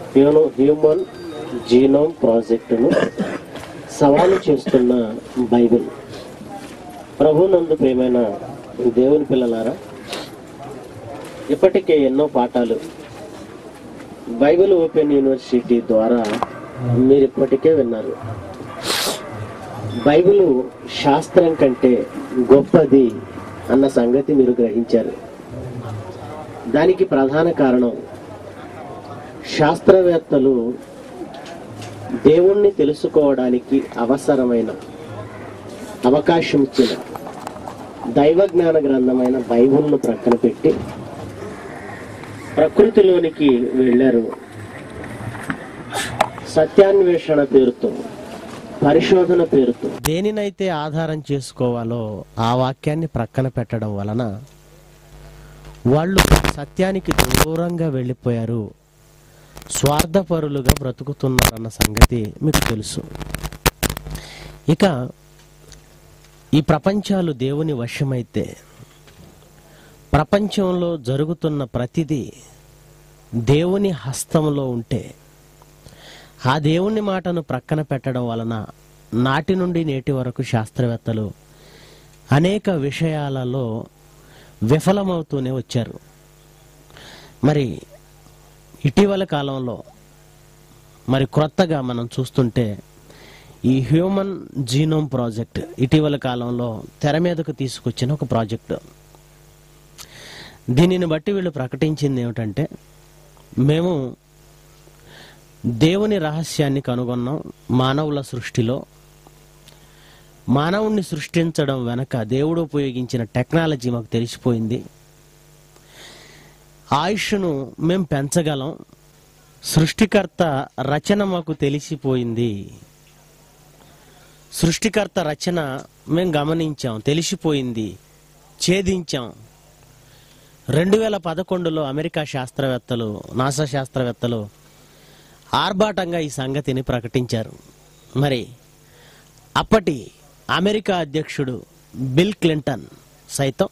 హ్యూనో human genome ప్రాజెక్టును సవాలు చేస్తున్న బైబిల్ ప్రభునందు ప్రియమైన దేవుని పిల్లలారా ఇప్పటికే ఎన్నో పాఠాలు బైబిల్ ఓపెన్ యూనివర్సిటీ ద్వారా మీరు ఇప్పటికే విన్నారు బైబిల్ శాస్త్రం కంటే గొప్పది అన్న సంగతి మీరు గ్రహించారు దానికి ప్రధాన కారణం శాస్త్రవేత్తలు దేవుణ్ణి తెలుసుకోవడానికి అవసరమైన అవకాశం ఇచ్చిన దైవ జ్ఞాన గ్రంథమైన బైబిల్ను ప్రక్కన పెట్టి ప్రకృతిలోనికి వెళ్ళారు సత్యాన్వేషణ పేరుతో పరిశోధన పేరుతో దేనినైతే ఆధారం చేసుకోవాలో ఆ వాక్యాన్ని ప్రక్కన పెట్టడం వలన వాళ్ళు సత్యానికి దూరంగా వెళ్ళిపోయారు స్వార్థపరులుగా బ్రతుకుతున్నారన్న సంగతి మీకు తెలుసు ఇక ఈ ప్రపంచాలు దేవుని వశమైతే ప్రపంచంలో జరుగుతున్న ప్రతిదీ దేవుని హస్తంలో ఉంటే ఆ దేవుని మాటను ప్రక్కన పెట్టడం వలన నాటి నుండి నేటి వరకు శాస్త్రవేత్తలు అనేక విషయాలలో విఫలమవుతూనే వచ్చారు మరి ఇటీవల కాలంలో మరి క్రొత్తగా మనం చూస్తుంటే ఈ హ్యూమన్ జీనోమ్ ప్రాజెక్ట్ ఇటీవల కాలంలో తెర మీదకు తీసుకొచ్చిన ఒక ప్రాజెక్టు దీనిని బట్టి వీళ్ళు ప్రకటించింది ఏమిటంటే మేము దేవుని రహస్యాన్ని కనుగొన్నాం మానవుల సృష్టిలో మానవుణ్ణి సృష్టించడం వెనక దేవుడు ఉపయోగించిన టెక్నాలజీ మాకు తెలిసిపోయింది ఆయుష్ను మేము పెంచగలం సృష్టికర్త రచన మాకు తెలిసిపోయింది సృష్టికర్త రచన మేము గమనించాం తెలిసిపోయింది ఛేదించాం రెండు వేల పదకొండులో అమెరికా శాస్త్రవేత్తలు నాసా శాస్త్రవేత్తలు ఆర్భాటంగా ఈ సంగతిని ప్రకటించారు మరి అప్పటి అమెరికా అధ్యక్షుడు బిల్ క్లింటన్ సైతం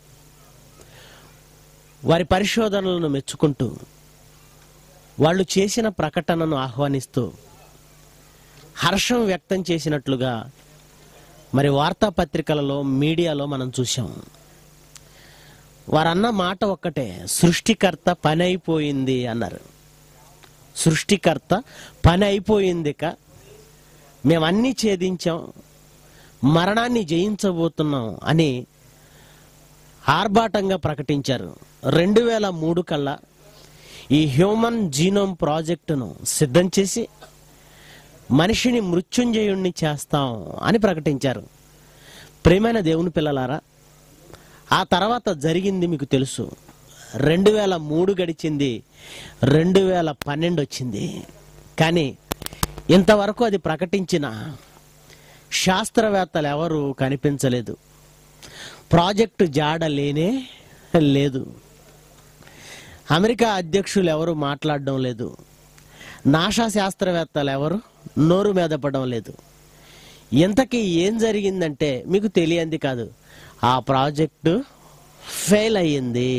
వారి పరిశోధనలను మెచ్చుకుంటూ వాళ్ళు చేసిన ప్రకటనను ఆహ్వానిస్తూ హర్షం వ్యక్తం చేసినట్లుగా మరి వార్తాపత్రికలలో మీడియాలో మనం చూసాం వారన్న మాట ఒక్కటే సృష్టికర్త పని అయిపోయింది అన్నారు సృష్టికర్త పని అయిపోయింది ఇక మేమన్నీ ఛేదించాం మరణాన్ని జయించబోతున్నాం అని ఆర్భాటంగా ప్రకటించారు రెండు వేల మూడు కల్లా ఈ హ్యూమన్ జీనోమ్ ప్రాజెక్టును సిద్ధం చేసి మనిషిని మృత్యుంజయుణ్ణి చేస్తాం అని ప్రకటించారు ప్రేమైన దేవుని పిల్లలారా ఆ తర్వాత జరిగింది మీకు తెలుసు రెండు వేల మూడు గడిచింది రెండు వేల పన్నెండు వచ్చింది కానీ ఇంతవరకు అది ప్రకటించిన శాస్త్రవేత్తలు ఎవరు కనిపించలేదు ప్రాజెక్టు జాడ లేనే లేదు అమెరికా అధ్యక్షులు ఎవరు మాట్లాడడం లేదు నాసా శాస్త్రవేత్తలు ఎవరు నోరు మెదపడం లేదు ఇంతకీ ఏం జరిగిందంటే మీకు తెలియంది కాదు ఆ ప్రాజెక్టు ఫెయిల్ అయ్యింది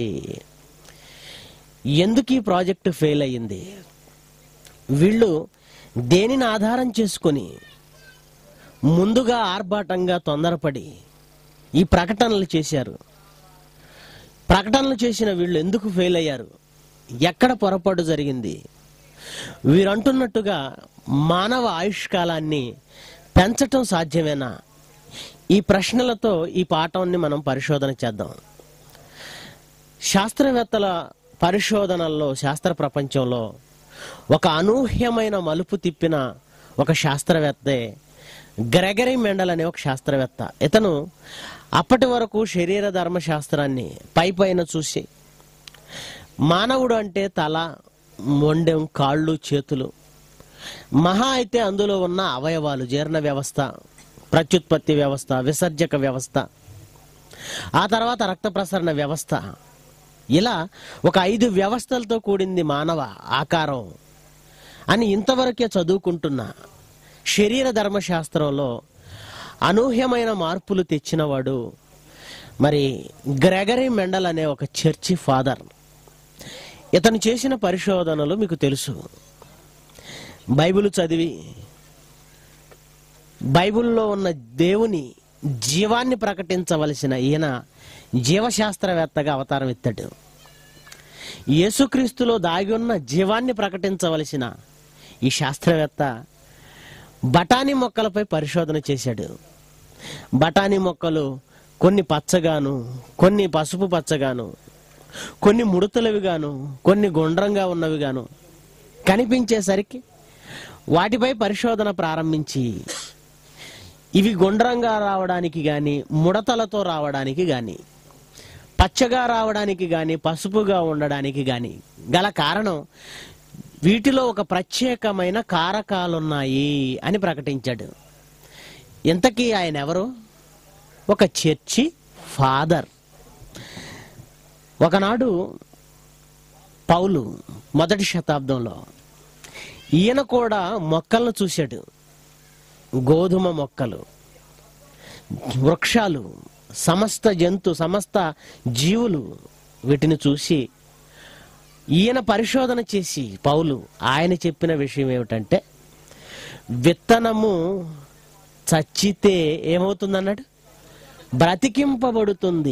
ఎందుకు ఈ ప్రాజెక్టు ఫెయిల్ అయ్యింది వీళ్ళు దేనిని ఆధారం చేసుకొని ముందుగా ఆర్భాటంగా తొందరపడి ఈ ప్రకటనలు చేశారు ప్రకటనలు చేసిన వీళ్ళు ఎందుకు ఫెయిల్ అయ్యారు ఎక్కడ పొరపాటు జరిగింది వీరంటున్నట్టుగా మానవ ఆయుష్కాలాన్ని పెంచటం సాధ్యమేనా ఈ ప్రశ్నలతో ఈ పాఠాన్ని మనం పరిశోధన చేద్దాం శాస్త్రవేత్తల పరిశోధనల్లో శాస్త్ర ప్రపంచంలో ఒక అనూహ్యమైన మలుపు తిప్పిన ఒక శాస్త్రవేత్తే గ్రెగరీ మెండల్ అనే ఒక శాస్త్రవేత్త ఇతను అప్పటి వరకు శరీర ధర్మశాస్త్రాన్ని పై పైన చూసి మానవుడు అంటే తల మొండెం కాళ్ళు చేతులు మహా అయితే అందులో ఉన్న అవయవాలు జీర్ణ వ్యవస్థ ప్రత్యుత్పత్తి వ్యవస్థ విసర్జక వ్యవస్థ ఆ తర్వాత రక్త ప్రసరణ వ్యవస్థ ఇలా ఒక ఐదు వ్యవస్థలతో కూడింది మానవ ఆకారం అని ఇంతవరకే చదువుకుంటున్న శరీర ధర్మశాస్త్రంలో అనూహ్యమైన మార్పులు తెచ్చినవాడు మరి గ్రెగరీ మెండల్ అనే ఒక చర్చి ఫాదర్ ఇతను చేసిన పరిశోధనలు మీకు తెలుసు బైబిల్ చదివి బైబిల్లో ఉన్న దేవుని జీవాన్ని ప్రకటించవలసిన ఈయన జీవశాస్త్రవేత్తగా అవతారం ఎత్తాడు యేసుక్రీస్తులో దాగి ఉన్న జీవాన్ని ప్రకటించవలసిన ఈ శాస్త్రవేత్త బఠానీ మొక్కలపై పరిశోధన చేశాడు బఠానీ మొక్కలు కొన్ని పచ్చగాను కొన్ని పసుపు పచ్చగాను కొన్ని ముడతలవిగాను కొన్ని గుండ్రంగా ఉన్నవిగాను కనిపించేసరికి వాటిపై పరిశోధన ప్రారంభించి ఇవి గుండ్రంగా రావడానికి గాని ముడతలతో రావడానికి గాని పచ్చగా రావడానికి గాని పసుపుగా ఉండడానికి గాని గల కారణం వీటిలో ఒక ప్రత్యేకమైన కారకాలున్నాయి అని ప్రకటించాడు ఇంతకీ ఆయన ఎవరు ఒక చర్చి ఫాదర్ ఒకనాడు పౌలు మొదటి శతాబ్దంలో ఈయన కూడా మొక్కలను చూశాడు గోధుమ మొక్కలు వృక్షాలు సమస్త జంతు సమస్త జీవులు వీటిని చూసి ఈయన పరిశోధన చేసి పౌలు ఆయన చెప్పిన విషయం ఏమిటంటే విత్తనము చచ్చితే ఏమవుతుందన్నాడు బ్రతికింపబడుతుంది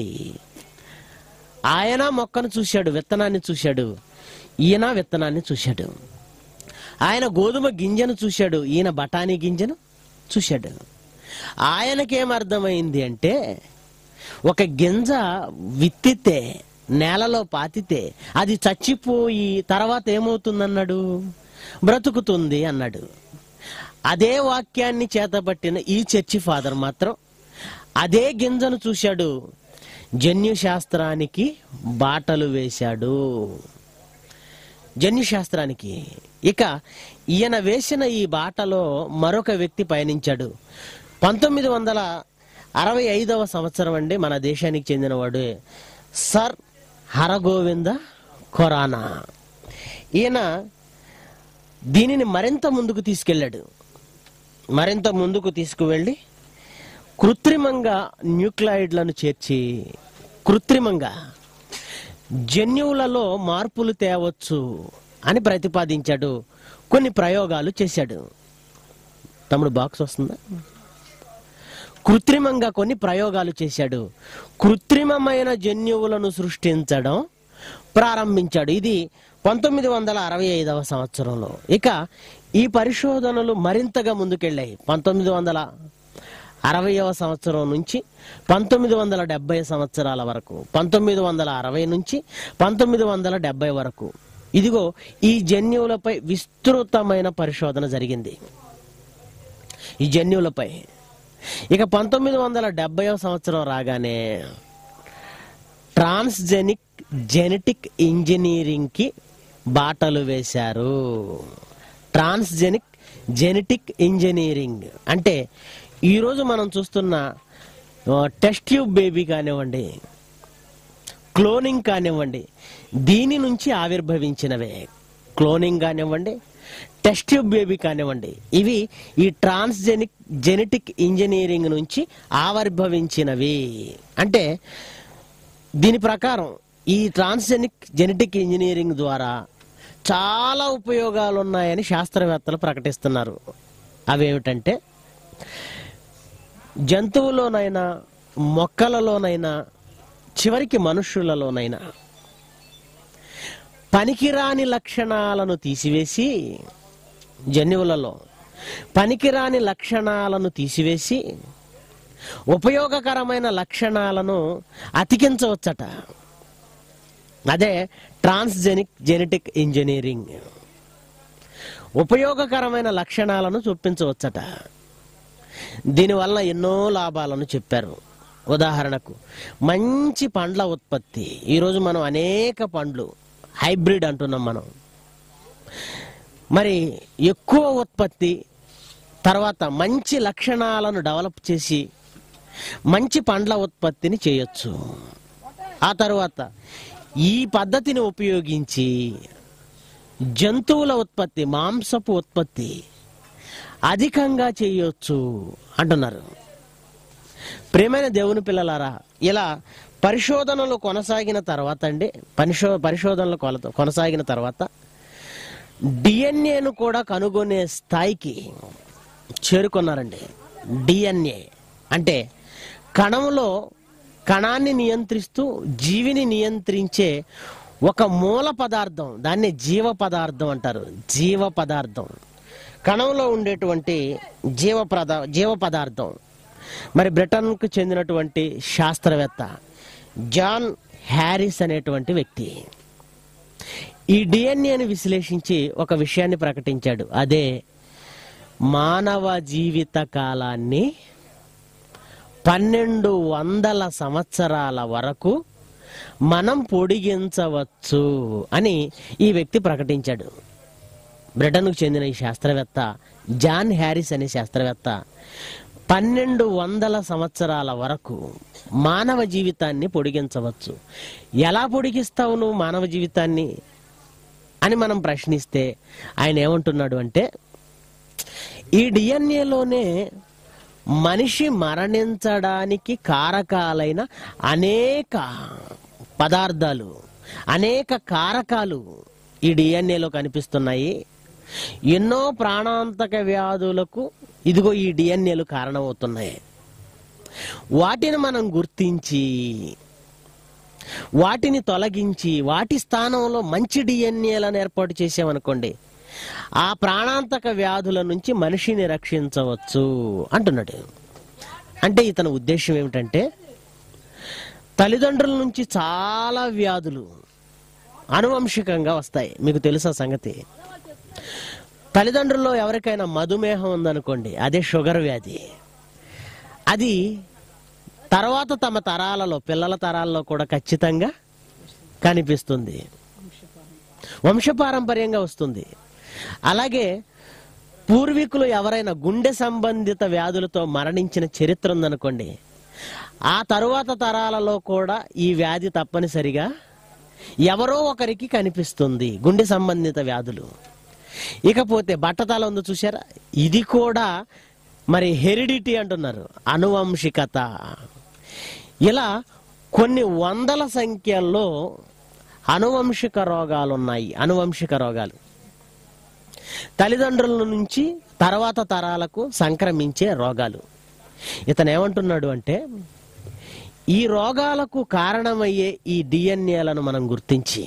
ఆయన మొక్కను చూశాడు విత్తనాన్ని చూశాడు ఈయన విత్తనాన్ని చూశాడు ఆయన గోధుమ గింజను చూశాడు ఈయన బఠానీ గింజను చూశాడు ఆయనకేం అర్థమైంది అంటే ఒక గింజ విత్తితే నేలలో పాతితే అది చచ్చిపోయి తర్వాత ఏమవుతుందన్నాడు బ్రతుకుతుంది అన్నాడు అదే వాక్యాన్ని చేతబట్టిన ఈ చర్చి ఫాదర్ మాత్రం అదే గింజను చూశాడు జన్యు శాస్త్రానికి బాటలు వేశాడు జన్యు శాస్త్రానికి ఇక ఈయన వేసిన ఈ బాటలో మరొక వ్యక్తి పయనించాడు పంతొమ్మిది వందల అరవై ఐదవ సంవత్సరం అండి మన దేశానికి చెందినవాడు సర్ హరగోవింద ఖొరానా ఈయన దీనిని మరింత ముందుకు తీసుకెళ్ళాడు మరింత ముందుకు తీసుకువెళ్ళి కృత్రిమంగా న్యూక్లాయిడ్లను చేర్చి కృత్రిమంగా జన్యువులలో మార్పులు తేవచ్చు అని ప్రతిపాదించాడు కొన్ని ప్రయోగాలు చేశాడు తమ్ముడు బాక్స్ వస్తుందా కృత్రిమంగా కొన్ని ప్రయోగాలు చేశాడు కృత్రిమమైన జన్యువులను సృష్టించడం ప్రారంభించాడు ఇది పంతొమ్మిది వందల అరవై ఐదవ సంవత్సరంలో ఇక ఈ పరిశోధనలు మరింతగా ముందుకెళ్ళాయి పంతొమ్మిది వందల అరవైవ సంవత్సరం నుంచి పంతొమ్మిది వందల డెబ్బై సంవత్సరాల వరకు పంతొమ్మిది వందల అరవై నుంచి పంతొమ్మిది వందల డెబ్బై వరకు ఇదిగో ఈ జన్యువులపై విస్తృతమైన పరిశోధన జరిగింది ఈ జన్యువులపై ఇక పంతొమ్మిది వందల డెబ్బైవ సంవత్సరం రాగానే ట్రాన్స్జెనిక్ జెనెటిక్ ఇంజనీరింగ్కి బాటలు వేశారు ట్రాన్స్జెనిక్ జెనెటిక్ ఇంజనీరింగ్ అంటే ఈరోజు మనం చూస్తున్న ఆ, టెస్ట్ ట్యూబ్ బేబీ కానివ్వండి క్లోనింగ్ కానివ్వండి దీని నుంచి ఆవిర్భవించినవే క్లోనింగ్ కానివ్వండి టెస్ట్ ట్యూబ్ బేబీ కానివ్వండి ఇవి ఈ ట్రాన్స్జెనిక్ జెనెటిక్ ఇంజనీరింగ్ నుంచి ఆవిర్భవించినవి అంటే దీని ప్రకారం ఈ ట్రాన్స్జెనిక్ జెనెటిక్ ఇంజనీరింగ్ ద్వారా చాలా ఉపయోగాలు ఉన్నాయని శాస్త్రవేత్తలు ప్రకటిస్తున్నారు అవేమిటంటే జంతువులోనైనా మొక్కలలోనైనా చివరికి మనుష్యులలోనైనా పనికిరాని లక్షణాలను తీసివేసి జన్యువులలో పనికిరాని లక్షణాలను తీసివేసి ఉపయోగకరమైన లక్షణాలను అతికించవచ్చట అదే ట్రాన్స్జెనిక్ జెనెటిక్ ఇంజనీరింగ్ ఉపయోగకరమైన లక్షణాలను చూపించవచ్చట దీనివల్ల ఎన్నో లాభాలను చెప్పారు ఉదాహరణకు మంచి పండ్ల ఉత్పత్తి ఈరోజు మనం అనేక పండ్లు హైబ్రిడ్ అంటున్నాం మనం మరి ఎక్కువ ఉత్పత్తి తర్వాత మంచి లక్షణాలను డెవలప్ చేసి మంచి పండ్ల ఉత్పత్తిని చేయొచ్చు ఆ తర్వాత ఈ పద్ధతిని ఉపయోగించి జంతువుల ఉత్పత్తి మాంసపు ఉత్పత్తి అధికంగా చేయొచ్చు అంటున్నారు ప్రేమైన దేవుని పిల్లలారా ఇలా పరిశోధనలు కొనసాగిన తర్వాత అండి పరిశో పరిశోధనలు కొల- కొనసాగిన తర్వాత డిఎన్ఏను కూడా కనుగొనే స్థాయికి చేరుకున్నారండి డిఎన్ఏ అంటే కణంలో కణాన్ని నియంత్రిస్తూ జీవిని నియంత్రించే ఒక మూల పదార్థం దాన్ని జీవ పదార్థం అంటారు జీవ పదార్థం కణంలో ఉండేటువంటి జీవ పదా జీవ పదార్థం మరి బ్రిటన్కు చెందినటువంటి శాస్త్రవేత్త జాన్ హ్యారిస్ అనేటువంటి వ్యక్తి ఈ డిఎన్ఏను విశ్లేషించి ఒక విషయాన్ని ప్రకటించాడు అదే మానవ జీవిత కాలాన్ని పన్నెండు వందల సంవత్సరాల వరకు మనం పొడిగించవచ్చు అని ఈ వ్యక్తి ప్రకటించాడు బ్రిటన్కు చెందిన ఈ శాస్త్రవేత్త జాన్ హ్యారిస్ అనే శాస్త్రవేత్త పన్నెండు వందల సంవత్సరాల వరకు మానవ జీవితాన్ని పొడిగించవచ్చు ఎలా పొడిగిస్తావు నువ్వు మానవ జీవితాన్ని అని మనం ప్రశ్నిస్తే ఆయన ఏమంటున్నాడు అంటే ఈ డిఎన్ఏలోనే మనిషి మరణించడానికి కారకాలైన అనేక పదార్థాలు అనేక కారకాలు ఈ డిఎన్ఏలో కనిపిస్తున్నాయి ఎన్నో ప్రాణాంతక వ్యాధులకు ఇదిగో ఈ డిఎన్ఏలు కారణమవుతున్నాయి వాటిని మనం గుర్తించి వాటిని తొలగించి వాటి స్థానంలో మంచి డిఎన్ఏలను ఏర్పాటు చేసామనుకోండి ఆ ప్రాణాంతక వ్యాధుల నుంచి మనిషిని రక్షించవచ్చు అంటున్నాడు అంటే ఇతని ఉద్దేశం ఏమిటంటే తల్లిదండ్రుల నుంచి చాలా వ్యాధులు అనువంశికంగా వస్తాయి మీకు తెలుసా సంగతి తల్లిదండ్రుల్లో ఎవరికైనా మధుమేహం ఉందనుకోండి అదే షుగర్ వ్యాధి అది తర్వాత తమ తరాలలో పిల్లల తరాల్లో కూడా ఖచ్చితంగా కనిపిస్తుంది వంశపారంపర్యంగా వస్తుంది అలాగే పూర్వీకులు ఎవరైనా గుండె సంబంధిత వ్యాధులతో మరణించిన చరిత్ర ఉందనుకోండి ఆ తరువాత తరాలలో కూడా ఈ వ్యాధి తప్పనిసరిగా ఎవరో ఒకరికి కనిపిస్తుంది గుండె సంబంధిత వ్యాధులు ఇకపోతే బట్టతల ఉంది చూసారా ఇది కూడా మరి హెరిడిటీ అంటున్నారు అనువంశికత ఇలా కొన్ని వందల సంఖ్యల్లో అనువంశిక రోగాలు ఉన్నాయి అనువంశిక రోగాలు తల్లిదండ్రుల నుంచి తర్వాత తరాలకు సంక్రమించే రోగాలు ఇతను ఏమంటున్నాడు అంటే ఈ రోగాలకు కారణమయ్యే ఈ డిఎన్ఏలను మనం గుర్తించి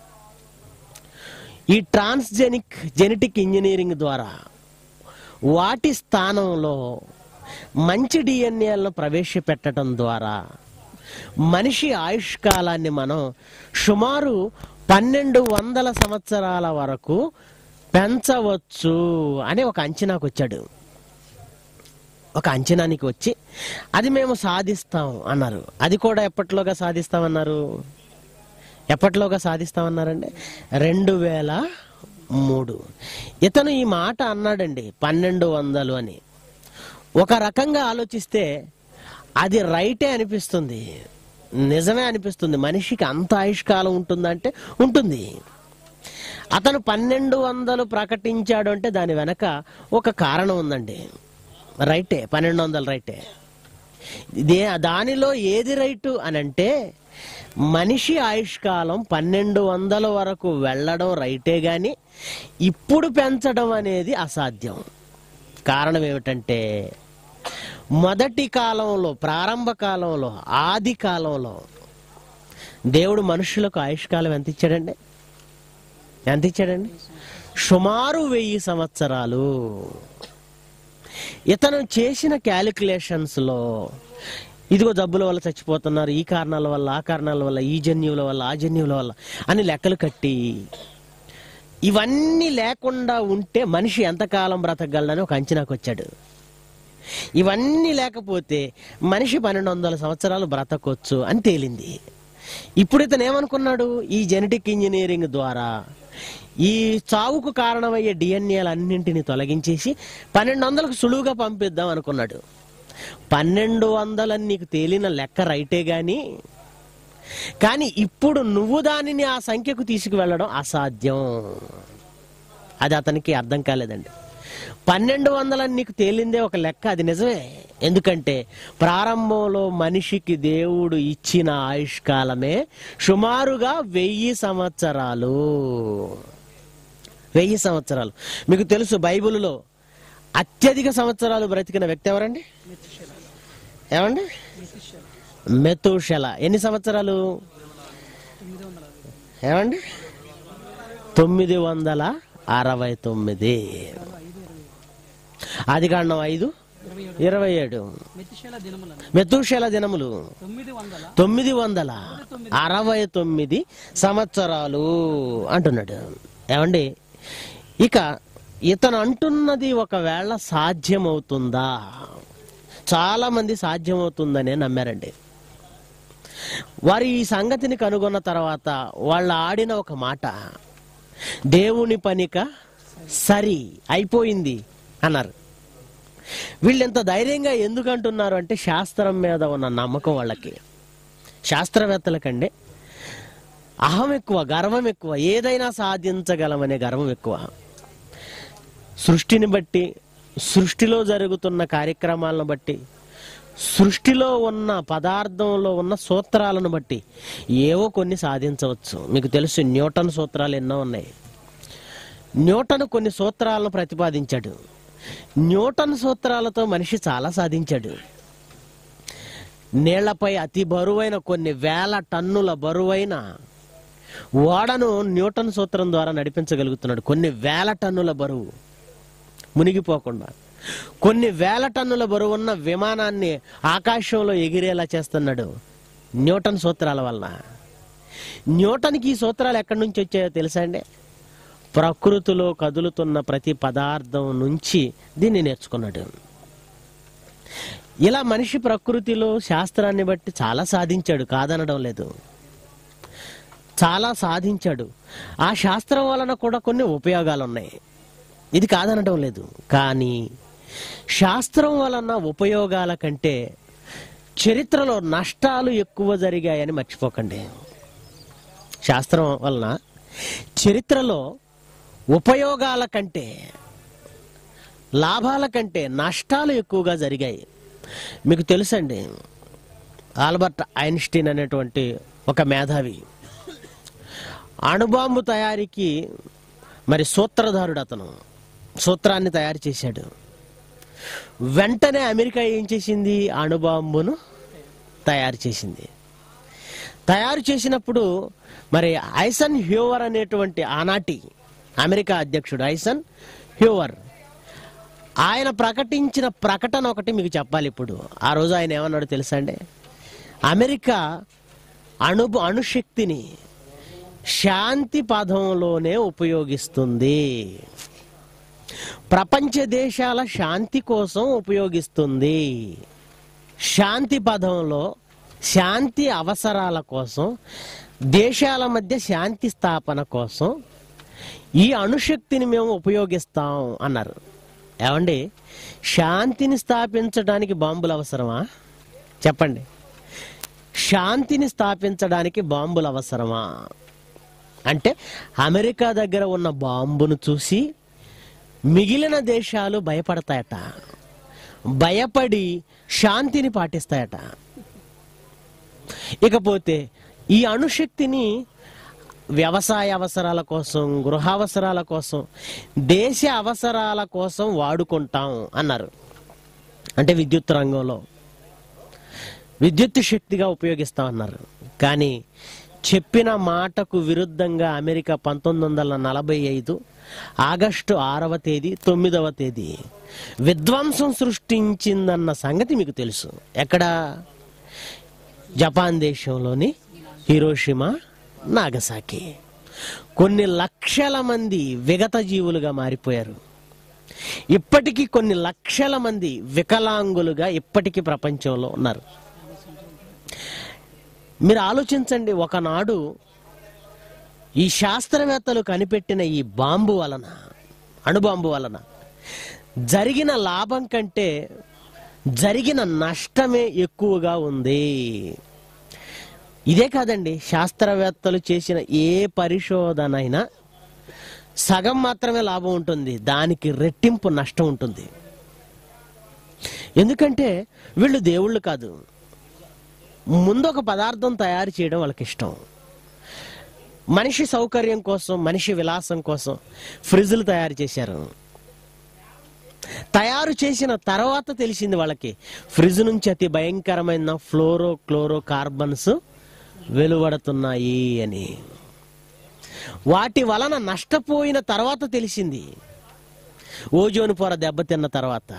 ఈ ట్రాన్స్జెనిక్ జెనెటిక్ ఇంజనీరింగ్ ద్వారా వాటి స్థానంలో మంచి డిఎన్ఏలను ప్రవేశపెట్టడం ద్వారా మనిషి ఆయుష్కాలాన్ని మనం సుమారు పన్నెండు వందల సంవత్సరాల వరకు పెంచవచ్చు అని ఒక అంచనాకు వచ్చాడు ఒక అంచనానికి వచ్చి అది మేము సాధిస్తాం అన్నారు అది కూడా ఎప్పట్లోగా సాధిస్తామన్నారు ఎప్పట్లోగా సాధిస్తామన్నారండి రెండు వేల మూడు ఇతను ఈ మాట అన్నాడండి పన్నెండు వందలు అని ఒక రకంగా ఆలోచిస్తే అది రైటే అనిపిస్తుంది నిజమే అనిపిస్తుంది మనిషికి అంత ఆయుష్కాలం ఉంటుందంటే ఉంటుంది అతను పన్నెండు వందలు ప్రకటించాడు అంటే దాని వెనక ఒక కారణం ఉందండి రైటే పన్నెండు వందలు రైటే ఇదే దానిలో ఏది రైటు అని అంటే మనిషి ఆయుష్కాలం పన్నెండు వందల వరకు వెళ్ళడం రైటే గాని ఇప్పుడు పెంచడం అనేది అసాధ్యం కారణం ఏమిటంటే మొదటి కాలంలో ప్రారంభ కాలంలో ఆది కాలంలో దేవుడు మనుషులకు ఆయుష్కాలం ఎంత ఇచ్చాడండి ఎంత ఇచ్చాడండి సుమారు వెయ్యి సంవత్సరాలు ఇతను చేసిన క్యాలిక్యులేషన్స్ లో ఇదిగో జబ్బుల వల్ల చచ్చిపోతున్నారు ఈ కారణాల వల్ల ఆ కారణాల వల్ల ఈ జన్యువుల వల్ల ఆ జన్యువుల వల్ల అని లెక్కలు కట్టి ఇవన్నీ లేకుండా ఉంటే మనిషి ఎంతకాలం బ్రతకగలడని ఒక అంచనాకు వచ్చాడు ఇవన్నీ లేకపోతే మనిషి పన్నెండు వందల సంవత్సరాలు బ్రతకొచ్చు అని తేలింది ఇప్పుడు ఇతను ఏమనుకున్నాడు ఈ జెనెటిక్ ఇంజనీరింగ్ ద్వారా ఈ చావుకు కారణమయ్యే డిఎన్ఏలన్నింటినీ తొలగించేసి పన్నెండు వందలకు సులువుగా పంపిద్దాం అనుకున్నాడు పన్నెండు వందలని నీకు తేలిన లెక్క రైటే గాని కానీ ఇప్పుడు నువ్వు దానిని ఆ సంఖ్యకు తీసుకువెళ్ళడం అసాధ్యం అది అతనికి అర్థం కాలేదండి పన్నెండు వందలని నీకు తేలిందే ఒక లెక్క అది నిజమే ఎందుకంటే ప్రారంభంలో మనిషికి దేవుడు ఇచ్చిన ఆయుష్కాలమే సుమారుగా వెయ్యి సంవత్సరాలు వెయ్యి సంవత్సరాలు మీకు తెలుసు బైబిల్లో అత్యధిక సంవత్సరాలు బ్రతికిన వ్యక్తి ఎవరండి ఏమండి మెతుషెల ఎన్ని సంవత్సరాలు ఏమండి తొమ్మిది వందల అరవై తొమ్మిది ఆది కాండం ఐదు ఇరవై ఏడు మెతిశేల దినములను మెతుషెల దినములు తొమ్మిది వందల తొమ్మిది వందల అరవై తొమ్మిది సంవత్సరాలు అంటున్నాడు ఏమండి ఇక ఇతను అంటున్నది ఒకవేళ సాధ్యమవుతుందా చాలా మంది సాధ్యమవుతుందనే నమ్మారండి వారు ఈ సంగతిని కనుగొన్న తర్వాత వాళ్ళు ఆడిన ఒక మాట దేవుని పనిక సరి అయిపోయింది అన్నారు వీళ్ళు ఎంత ధైర్యంగా ఎందుకు అంటున్నారు అంటే శాస్త్రం మీద ఉన్న నమ్మకం వాళ్ళకి శాస్త్రవేత్తలకండి అహం ఎక్కువ గర్వం ఎక్కువ ఏదైనా సాధించగలమనే గర్వం ఎక్కువ సృష్టిని బట్టి సృష్టిలో జరుగుతున్న కార్యక్రమాలను బట్టి సృష్టిలో ఉన్న పదార్థంలో ఉన్న సూత్రాలను బట్టి ఏవో కొన్ని సాధించవచ్చు మీకు తెలుసు న్యూటన్ సూత్రాలు ఎన్నో ఉన్నాయి న్యూటన్ కొన్ని సూత్రాలను ప్రతిపాదించాడు న్యూటన్ సూత్రాలతో మనిషి చాలా సాధించాడు నీళ్లపై అతి బరువైన కొన్ని వేల టన్నుల బరువైన ఓడను న్యూటన్ సూత్రం ద్వారా నడిపించగలుగుతున్నాడు కొన్ని వేల టన్నుల బరువు మునిగిపోకుండా కొన్ని వేల టన్నుల బరువు ఉన్న విమానాన్ని ఆకాశంలో ఎగిరేలా చేస్తున్నాడు న్యూటన్ సూత్రాల వలన న్యూటన్కి ఈ సూత్రాలు ఎక్కడి నుంచి వచ్చాయో తెలుసా అండి ప్రకృతిలో కదులుతున్న ప్రతి పదార్థం నుంచి దీన్ని నేర్చుకున్నాడు ఇలా మనిషి ప్రకృతిలో శాస్త్రాన్ని బట్టి చాలా సాధించాడు కాదనడం లేదు చాలా సాధించాడు ఆ శాస్త్రం వలన కూడా కొన్ని ఉపయోగాలు ఉన్నాయి ఇది కాదనడం లేదు కానీ శాస్త్రం వలన ఉపయోగాల కంటే చరిత్రలో నష్టాలు ఎక్కువ జరిగాయని మర్చిపోకండి శాస్త్రం వలన చరిత్రలో ఉపయోగాల కంటే లాభాల కంటే నష్టాలు ఎక్కువగా జరిగాయి మీకు తెలుసండి ఆల్బర్ట్ ఐన్స్టీన్ అనేటువంటి ఒక మేధావి అణుబాంబు తయారీకి మరి సూత్రధారుడు అతను సూత్రాన్ని తయారు చేశాడు వెంటనే అమెరికా ఏం చేసింది అణుబాంబును తయారు చేసింది తయారు చేసినప్పుడు మరి ఐసన్ హ్యూవర్ అనేటువంటి ఆనాటి అమెరికా అధ్యక్షుడు ఐసన్ హ్యూవర్ ఆయన ప్రకటించిన ప్రకటన ఒకటి మీకు చెప్పాలి ఇప్పుడు ఆ రోజు ఆయన ఏమన్నాడు తెలుసా అండి అమెరికా అణు అణుశక్తిని శాంతి పదంలోనే ఉపయోగిస్తుంది ప్రపంచ దేశాల శాంతి కోసం ఉపయోగిస్తుంది శాంతి పదంలో శాంతి అవసరాల కోసం దేశాల మధ్య శాంతి స్థాపన కోసం ఈ అణుశక్తిని మేము ఉపయోగిస్తాం అన్నారు ఏమండి శాంతిని స్థాపించడానికి బాంబులు అవసరమా చెప్పండి శాంతిని స్థాపించడానికి బాంబులు అవసరమా అంటే అమెరికా దగ్గర ఉన్న బాంబును చూసి మిగిలిన దేశాలు భయపడతాయట భయపడి శాంతిని పాటిస్తాయట ఇకపోతే ఈ అణుశక్తిని వ్యవసాయ అవసరాల కోసం గృహ అవసరాల కోసం దేశ అవసరాల కోసం వాడుకుంటాం అన్నారు అంటే విద్యుత్ రంగంలో విద్యుత్ శక్తిగా ఉపయోగిస్తాం అన్నారు కానీ చెప్పిన మాటకు విరుద్ధంగా అమెరికా పంతొమ్మిది వందల నలభై ఐదు ఆగస్టు ఆరవ తేదీ తొమ్మిదవ తేదీ విధ్వంసం సృష్టించిందన్న సంగతి మీకు తెలుసు ఎక్కడ జపాన్ దేశంలోని హిరోషిమా నాగసాకి కొన్ని లక్షల మంది విగత జీవులుగా మారిపోయారు ఇప్పటికీ కొన్ని లక్షల మంది వికలాంగులుగా ఇప్పటికీ ప్రపంచంలో ఉన్నారు మీరు ఆలోచించండి ఒకనాడు ఈ శాస్త్రవేత్తలు కనిపెట్టిన ఈ బాంబు వలన అణుబాంబు వలన జరిగిన లాభం కంటే జరిగిన నష్టమే ఎక్కువగా ఉంది ఇదే కాదండి శాస్త్రవేత్తలు చేసిన ఏ పరిశోధన అయినా సగం మాత్రమే లాభం ఉంటుంది దానికి రెట్టింపు నష్టం ఉంటుంది ఎందుకంటే వీళ్ళు దేవుళ్ళు కాదు ముందు ఒక పదార్థం తయారు చేయడం వాళ్ళకి ఇష్టం మనిషి సౌకర్యం కోసం మనిషి విలాసం కోసం ఫ్రిడ్జ్లు తయారు చేశారు తయారు చేసిన తర్వాత తెలిసింది వాళ్ళకి ఫ్రిడ్జ్ నుంచి అతి భయంకరమైన ఫ్లోరో క్లోరో కార్బన్స్ వెలువడుతున్నాయి అని వాటి వలన నష్టపోయిన తర్వాత తెలిసింది ఓజోన్ పొర దెబ్బతిన్న తర్వాత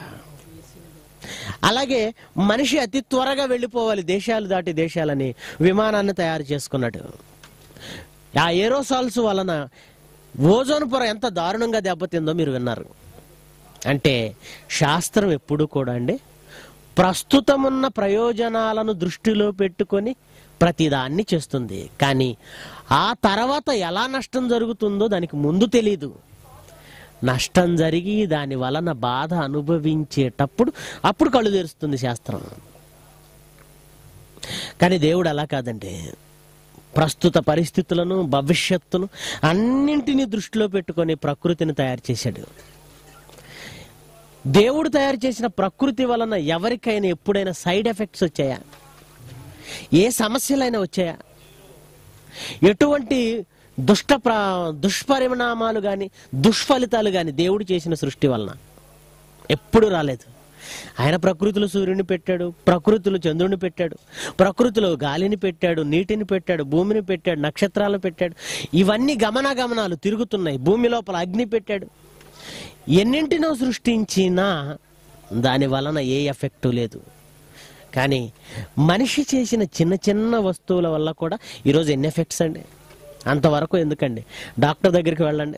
అలాగే మనిషి అతి త్వరగా వెళ్ళిపోవాలి దేశాలు దాటి దేశాలని విమానాన్ని తయారు చేసుకున్నాడు ఆ ఏరోసాల్స్ వలన ఓజోన్ పొర ఎంత దారుణంగా దెబ్బతిందో మీరు విన్నారు అంటే శాస్త్రం ఎప్పుడు కూడా అండి ప్రస్తుతమున్న ప్రయోజనాలను దృష్టిలో పెట్టుకొని ప్రతిదాన్ని చేస్తుంది కానీ ఆ తర్వాత ఎలా నష్టం జరుగుతుందో దానికి ముందు తెలీదు నష్టం జరిగి దాని వలన బాధ అనుభవించేటప్పుడు అప్పుడు కళ్ళు తెరుస్తుంది శాస్త్రం కానీ దేవుడు అలా కాదండి ప్రస్తుత పరిస్థితులను భవిష్యత్తును అన్నింటినీ దృష్టిలో పెట్టుకొని ప్రకృతిని తయారు చేశాడు దేవుడు తయారు చేసిన ప్రకృతి వలన ఎవరికైనా ఎప్పుడైనా సైడ్ ఎఫెక్ట్స్ వచ్చాయా ఏ సమస్యలైనా వచ్చాయా ఎటువంటి దుష్ట ప్ర దుష్పరిణామాలు కానీ దుష్ఫలితాలు కానీ దేవుడు చేసిన సృష్టి వలన ఎప్పుడు రాలేదు ఆయన ప్రకృతిలో సూర్యుని పెట్టాడు ప్రకృతిలో చంద్రుని పెట్టాడు ప్రకృతిలో గాలిని పెట్టాడు నీటిని పెట్టాడు భూమిని పెట్టాడు నక్షత్రాలను పెట్టాడు ఇవన్నీ గమనాగమనాలు తిరుగుతున్నాయి భూమి లోపల అగ్ని పెట్టాడు ఎన్నింటినో సృష్టించినా దాని వలన ఏ ఎఫెక్టు లేదు కానీ మనిషి చేసిన చిన్న చిన్న వస్తువుల వల్ల కూడా ఈరోజు ఎన్ని ఎఫెక్ట్స్ అండి అంతవరకు ఎందుకండి డాక్టర్ దగ్గరికి వెళ్ళండి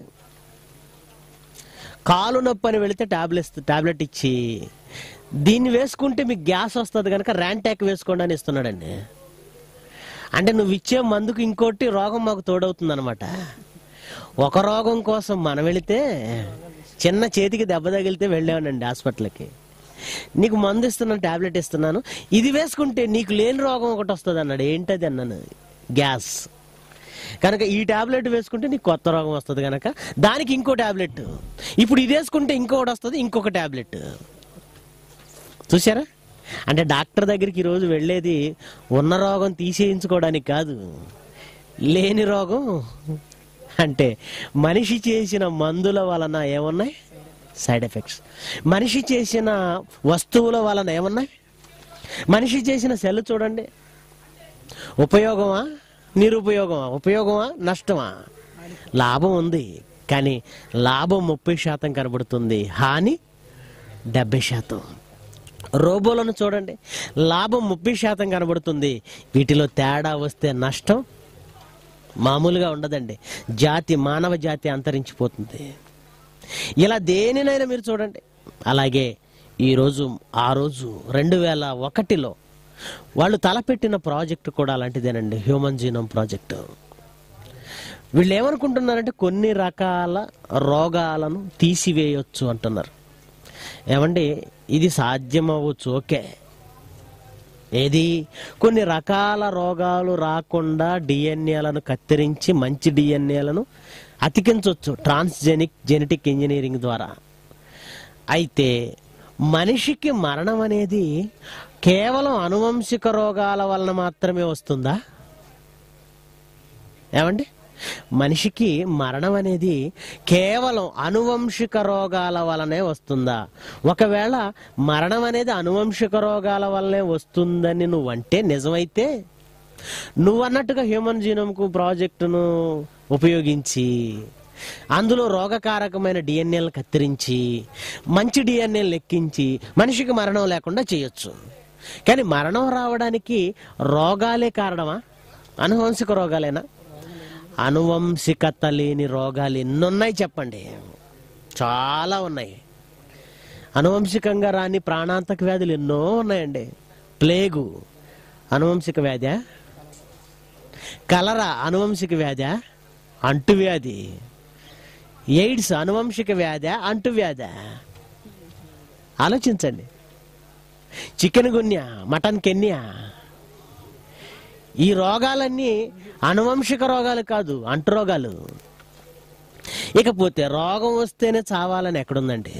కాలు నొప్పి అని వెళితే టాబ్లెట్ టాబ్లెట్ ఇచ్చి దీన్ని వేసుకుంటే మీకు గ్యాస్ వస్తుంది కనుక ర్యాంటాక్ వేసుకోండి అని ఇస్తున్నాడండి అంటే నువ్వు ఇచ్చే మందుకు ఇంకోటి రోగం మాకు తోడవుతుంది అనమాట ఒక రోగం కోసం మనం వెళితే చిన్న చేతికి దెబ్బ తగిలితే వెళ్ళామనండి హాస్పిటల్కి నీకు మందు ఇస్తున్నాను టాబ్లెట్ ఇస్తున్నాను ఇది వేసుకుంటే నీకు లేని రోగం ఒకటి వస్తుంది అన్నాడు ఏంటది అన్నాను గ్యాస్ కనుక ఈ టాబ్లెట్ వేసుకుంటే నీకు కొత్త రోగం వస్తుంది కనుక దానికి ఇంకో టాబ్లెట్ ఇప్పుడు ఇది వేసుకుంటే ఇంకొకటి వస్తుంది ఇంకొక టాబ్లెట్ చూసారా అంటే డాక్టర్ దగ్గరికి ఈరోజు వెళ్ళేది ఉన్న రోగం తీసేయించుకోవడానికి కాదు లేని రోగం అంటే మనిషి చేసిన మందుల వలన ఏమున్నాయి సైడ్ ఎఫెక్ట్స్ మనిషి చేసిన వస్తువుల వలన ఏమున్నాయి మనిషి చేసిన సెల్ చూడండి ఉపయోగమా నిరుపయోగమా ఉపయోగమా నష్టమా లాభం ఉంది కానీ లాభం ముప్పై శాతం కనబడుతుంది హాని డెబ్బై శాతం రోబోలను చూడండి లాభం ముప్పై శాతం కనబడుతుంది వీటిలో తేడా వస్తే నష్టం మామూలుగా ఉండదండి జాతి మానవ జాతి అంతరించిపోతుంది ఇలా దేనినైనా మీరు చూడండి అలాగే ఈరోజు ఆ రోజు రెండు వేల ఒకటిలో వాళ్ళు తలపెట్టిన ప్రాజెక్టు కూడా అలాంటిదేనండి హ్యూమన్ జీనోమ్ ప్రాజెక్టు వీళ్ళు ఏమనుకుంటున్నారంటే కొన్ని రకాల రోగాలను తీసివేయొచ్చు అంటున్నారు ఏమండి ఇది సాధ్యం అవ్వచ్చు ఓకే ఏది కొన్ని రకాల రోగాలు రాకుండా డిఎన్ఏలను కత్తిరించి మంచి డిఎన్ఏలను అతికించవచ్చు ట్రాన్స్జెనిక్ జెనెటిక్ ఇంజనీరింగ్ ద్వారా అయితే మనిషికి మరణం అనేది కేవలం అనువంశిక రోగాల వలన మాత్రమే వస్తుందా ఏమండి మనిషికి మరణం అనేది కేవలం అనువంశిక రోగాల వలనే వస్తుందా ఒకవేళ మరణం అనేది అనువంశిక రోగాల వల్లనే వస్తుందని నువ్వంటే నిజమైతే నువ్వు అన్నట్టుగా హ్యూమన్ జీనోమ్కు ప్రాజెక్టును ఉపయోగించి అందులో రోగకారకమైన డిఎన్ఏలను కత్తిరించి మంచి డిఎన్ఏలు లెక్కించి మనిషికి మరణం లేకుండా చేయొచ్చు కానీ మరణం రావడానికి రోగాలే కారణమా అనువంశిక రోగాలేనా అనువంశికత లేని రోగాలు ఎన్నున్నాయి చెప్పండి చాలా ఉన్నాయి అనువంశికంగా రాని ప్రాణాంతక వ్యాధులు ఎన్నో ఉన్నాయండి ప్లేగు అనువంశిక వ్యాధా కలరా అనువంశిక వ్యాధా అంటువ్యాధి ఎయిడ్స్ అనువంశిక వ్యాధా అంటువ్యాధా ఆలోచించండి చికెన్ గున్యా మటన్ కెన్యా ఈ రోగాలన్నీ అనువంశిక రోగాలు కాదు అంటు రోగాలు ఇకపోతే రోగం వస్తేనే చావాలని ఎక్కడుందండి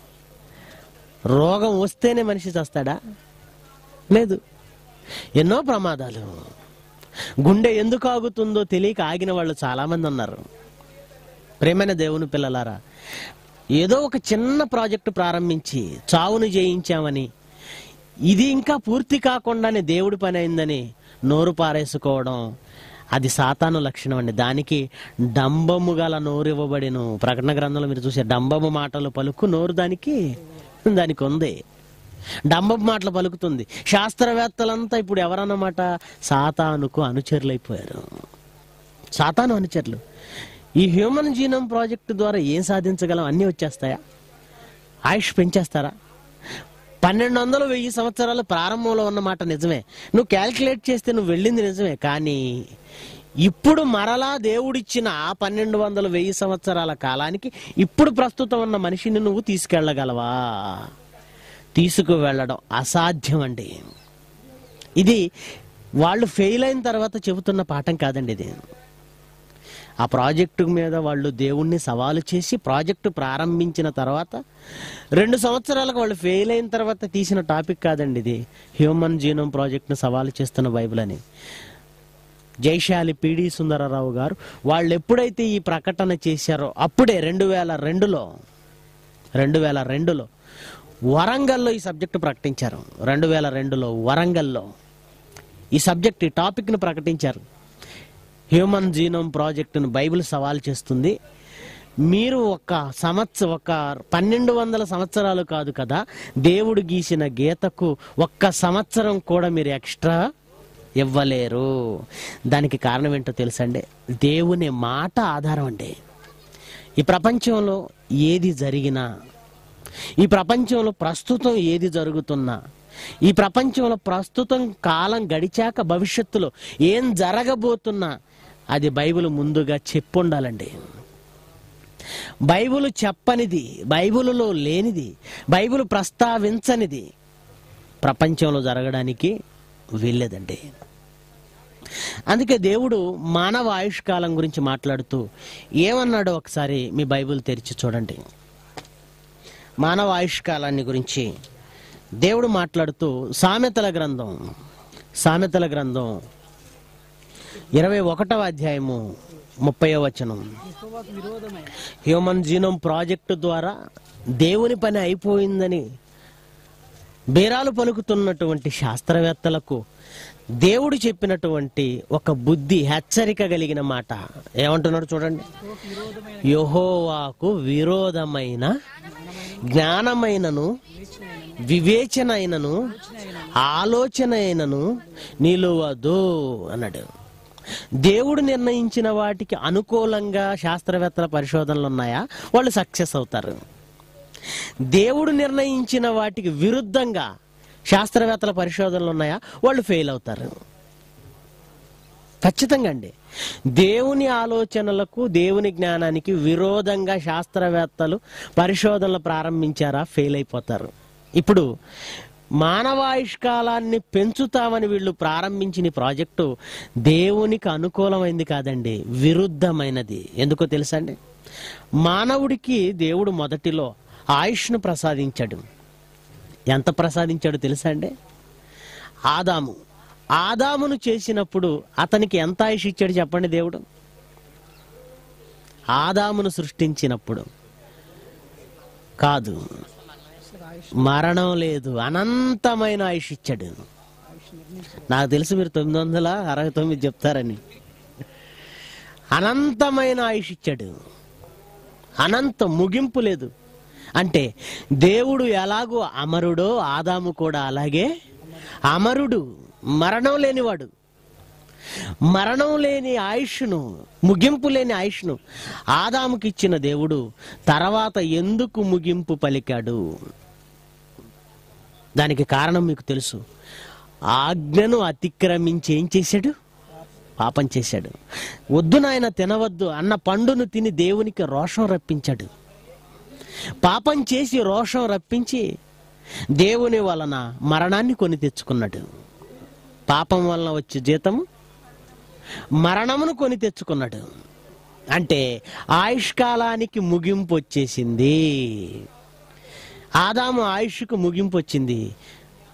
రోగం వస్తేనే మనిషి చస్తాడా లేదు ఎన్నో ప్రమాదాలు గుండె ఎందుకు ఆగుతుందో తెలియక ఆగిన వాళ్ళు చాలామంది ఉన్నారు ప్రేమైన దేవుని పిల్లలారా ఏదో ఒక చిన్న ప్రాజెక్టు ప్రారంభించి చావును జయించామని ఇది ఇంకా పూర్తి కాకుండానే దేవుడి పని అయిందని నోరు పారేసుకోవడం అది సాతాను లక్షణం అండి దానికి డంబము గల నోరు ఇవ్వబడిను ప్రకటన గ్రంథంలో మీరు చూసే డంబము మాటలు పలుకు నోరు దానికి దానికి ఉంది డంబపు మాటలు పలుకుతుంది శాస్త్రవేత్తలంతా ఇప్పుడు ఎవరన్నమాట సాతానుకు అనుచరులైపోయారు సాతాను అనుచరులు ఈ హ్యూమన్ జీనోమ్ ప్రాజెక్టు ద్వారా ఏం సాధించగలం అన్నీ వచ్చేస్తాయా ఆయుష్ పెంచేస్తారా పన్నెండు వందలు వెయ్యి సంవత్సరాలు ప్రారంభంలో ఉన్నమాట నిజమే నువ్వు క్యాల్కులేట్ చేస్తే నువ్వు వెళ్ళింది నిజమే కానీ ఇప్పుడు మరలా దేవుడిచ్చిన ఆ పన్నెండు వందలు వెయ్యి సంవత్సరాల కాలానికి ఇప్పుడు ప్రస్తుతం ఉన్న మనిషిని నువ్వు తీసుకెళ్ళగలవా తీసుకు వెళ్ళడం అసాధ్యం అండి ఇది వాళ్ళు ఫెయిల్ అయిన తర్వాత చెబుతున్న పాఠం కాదండి ఇది ఆ ప్రాజెక్టు మీద వాళ్ళు దేవుణ్ణి సవాలు చేసి ప్రాజెక్టు ప్రారంభించిన తర్వాత రెండు సంవత్సరాలకు వాళ్ళు ఫెయిల్ అయిన తర్వాత తీసిన టాపిక్ కాదండి ఇది హ్యూమన్ జీనోమ్ ప్రాజెక్ట్ను సవాలు చేస్తున్న బైబిల్ అని జైశాలి పిడి సుందరరావు గారు వాళ్ళు ఎప్పుడైతే ఈ ప్రకటన చేశారో అప్పుడే రెండు వేల రెండులో రెండు వేల రెండులో వరంగల్లో ఈ సబ్జెక్టు ప్రకటించారు రెండు వేల రెండులో వరంగల్లో ఈ సబ్జెక్ట్ ఈ టాపిక్ను ప్రకటించారు హ్యూమన్ జీనోమ్ ప్రాజెక్టును బైబిల్ సవాల్ చేస్తుంది మీరు ఒక సంవత్సరం ఒక పన్నెండు వందల సంవత్సరాలు కాదు కదా దేవుడు గీసిన గీతకు ఒక్క సంవత్సరం కూడా మీరు ఎక్స్ట్రా ఇవ్వలేరు దానికి కారణం ఏంటో తెలుసండి దేవుని మాట ఆధారం అండి ఈ ప్రపంచంలో ఏది జరిగినా ఈ ప్రపంచంలో ప్రస్తుతం ఏది జరుగుతున్నా ఈ ప్రపంచంలో ప్రస్తుతం కాలం గడిచాక భవిష్యత్తులో ఏం జరగబోతున్నా అది బైబిల్ ముందుగా చెప్పుండాలండి బైబిల్ చెప్పనిది బైబిలులో లేనిది బైబిల్ ప్రస్తావించనిది ప్రపంచంలో జరగడానికి వీల్లేదండి అందుకే దేవుడు మానవ ఆయుష్కాలం గురించి మాట్లాడుతూ ఏమన్నాడో ఒకసారి మీ బైబిల్ తెరిచి చూడండి మానవ ఆయుష్కాలాన్ని గురించి దేవుడు మాట్లాడుతూ సామెతల గ్రంథం సామెతల గ్రంథం ఇరవై ఒకటవ అధ్యాయము ముప్పై వచనం యెహోవాకు విరోధమైన హ్యూమన్ జీనోమ్ ప్రాజెక్టు ద్వారా దేవుని పని అయిపోయిందని బేరాలు పలుకుతున్నటువంటి శాస్త్రవేత్తలకు దేవుడు చెప్పినటువంటి ఒక బుద్ధి హెచ్చరిక కలిగిన మాట ఏమంటున్నాడు చూడండి యహోవాకు విరోధమైన జ్ఞానమైనను వివేచన అయినను ఆలోచన అయినను నిలువదు అన్నాడు దేవుడు నిర్ణయించిన వాటికి అనుకూలంగా శాస్త్రవేత్తల పరిశోధనలు ఉన్నాయా వాళ్ళు సక్సెస్ అవుతారు దేవుడు నిర్ణయించిన వాటికి విరుద్ధంగా శాస్త్రవేత్తల పరిశోధనలు ఉన్నాయా వాళ్ళు ఫెయిల్ అవుతారు ఖచ్చితంగా అండి దేవుని ఆలోచనలకు దేవుని జ్ఞానానికి విరోధంగా శాస్త్రవేత్తలు పరిశోధనలు ప్రారంభించారా ఫెయిల్ అయిపోతారు ఇప్పుడు మానవాయుష్కాలాన్ని పెంచుతామని వీళ్ళు ప్రారంభించిన ఈ ప్రాజెక్టు దేవునికి అనుకూలమైంది కాదండి విరుద్ధమైనది ఎందుకో తెలుసా అండి మానవుడికి దేవుడు మొదటిలో ఆయుష్ను ప్రసాదించాడు ఎంత ప్రసాదించాడో తెలుసా అండి ఆదాము ఆదామును చేసినప్పుడు అతనికి ఎంత ఆయుష్ ఇచ్చాడు చెప్పండి దేవుడు ఆదామును సృష్టించినప్పుడు కాదు మరణం లేదు అనంతమైన ఆయుష్ ఇచ్చాడు నాకు తెలుసు మీరు తొమ్మిది వందల అరవై తొమ్మిది చెప్తారని అనంతమైన ఆయుష్ ఇచ్చాడు అనంత ముగింపు లేదు అంటే దేవుడు ఎలాగో అమరుడో ఆదాము కూడా అలాగే అమరుడు మరణం లేనివాడు మరణం లేని ఆయుష్ను ముగింపు లేని ఆయుష్ను ఆదాముకి ఇచ్చిన దేవుడు తర్వాత ఎందుకు ముగింపు పలికాడు దానికి కారణం మీకు తెలుసు ఆజ్ఞను అతిక్రమించి ఏం చేశాడు పాపం చేశాడు వద్దు నాయన తినవద్దు అన్న పండును తిని దేవునికి రోషం రప్పించాడు పాపం చేసి రోషం రప్పించి దేవుని వలన మరణాన్ని కొని తెచ్చుకున్నాడు పాపం వలన వచ్చే జీతము మరణమును కొని తెచ్చుకున్నాడు అంటే ఆయుష్కాలానికి ముగింపు వచ్చేసింది ఆదాము ఆయుష్కు ముగింపు వచ్చింది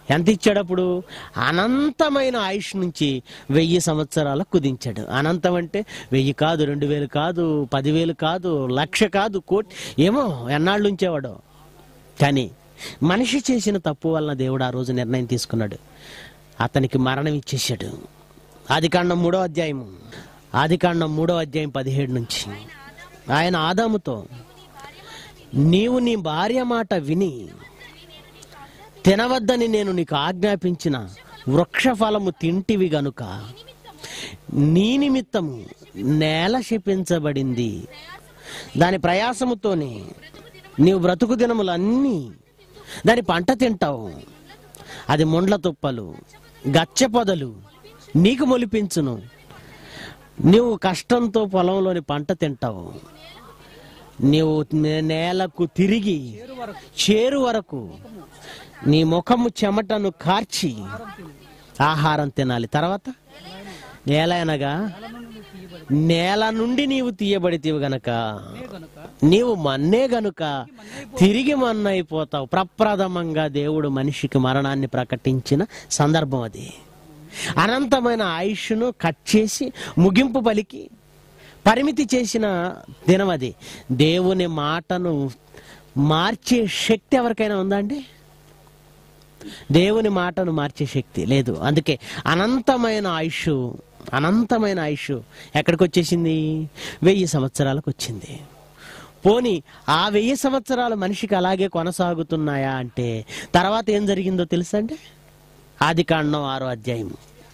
ఎంత ఇచ్చాడు అప్పుడు అనంతమైన ఆయుష్ నుంచి వెయ్యి సంవత్సరాలకు కుదించాడు అనంతం అంటే వెయ్యి కాదు రెండు వేలు కాదు పదివేలు కాదు లక్ష కాదు కోటి ఏమో ఎన్నాళ్ళు ఉంచేవాడు కానీ మనిషి చేసిన తప్పు వలన దేవుడు ఆ రోజు నిర్ణయం తీసుకున్నాడు అతనికి మరణం ఇచ్చేసాడు ఆదికాండం మూడో అధ్యాయము ఆదికాండం మూడో అధ్యాయం పదిహేడు నుంచి ఆయన ఆదాముతో నీవు నీ భార్య మాట విని తినవద్దని నేను నీకు ఆజ్ఞాపించిన వృక్ష ఫలము తింటివి గనుక నీ నిమిత్తము నేల శపించబడింది దాని ప్రయాసముతోనే నీవు బ్రతుకు దినములన్నీ దాని పంట తింటావు అది ముండ్ల తుప్పలు గచ్చ పొదలు నీకు మొలిపించును నీవు కష్టంతో పొలంలోని పంట తింటావు నీవు నే- నేలకు తిరిగి పేరు వరకు చేరు వరకు నీ ముఖము చెమటను కార్చి ఆహారం తిని ఆహారం తినాలి తర్వాత నేల అనగా నెల నుండి తీయబడి నేల నుండి నీవు తీయబడితీవు గనక నే గనుక నీవు మన్నే గనుక తిరిగి మన్నైపోతావు ప్రప్రథమంగా దేవుడు మనిషికి మరణాన్ని ప్రకటించిన సందర్భం అది అనంతమైన ఆయుష్ను కట్ చేసి ముగింపు పలికి పరిమితి చేసిన దినం అది దేవుని మాటను మార్చే శక్తి ఎవరికైనా ఉందా అండి దేవుని మాటను మార్చే శక్తి లేదు అందుకే అనంతమైన ఆయుష్ అనంతమైన ఆయుష్ ఎక్కడికి వచ్చేసింది వెయ్యి సంవత్సరాలకు వచ్చింది పోని ఆ వెయ్యి సంవత్సరాలు మనిషికి అలాగే కొనసాగుతున్నాయా అంటే తర్వాత ఏం జరిగిందో తెలుసా అండి ఆది కాండం ఆరో అధ్యాయం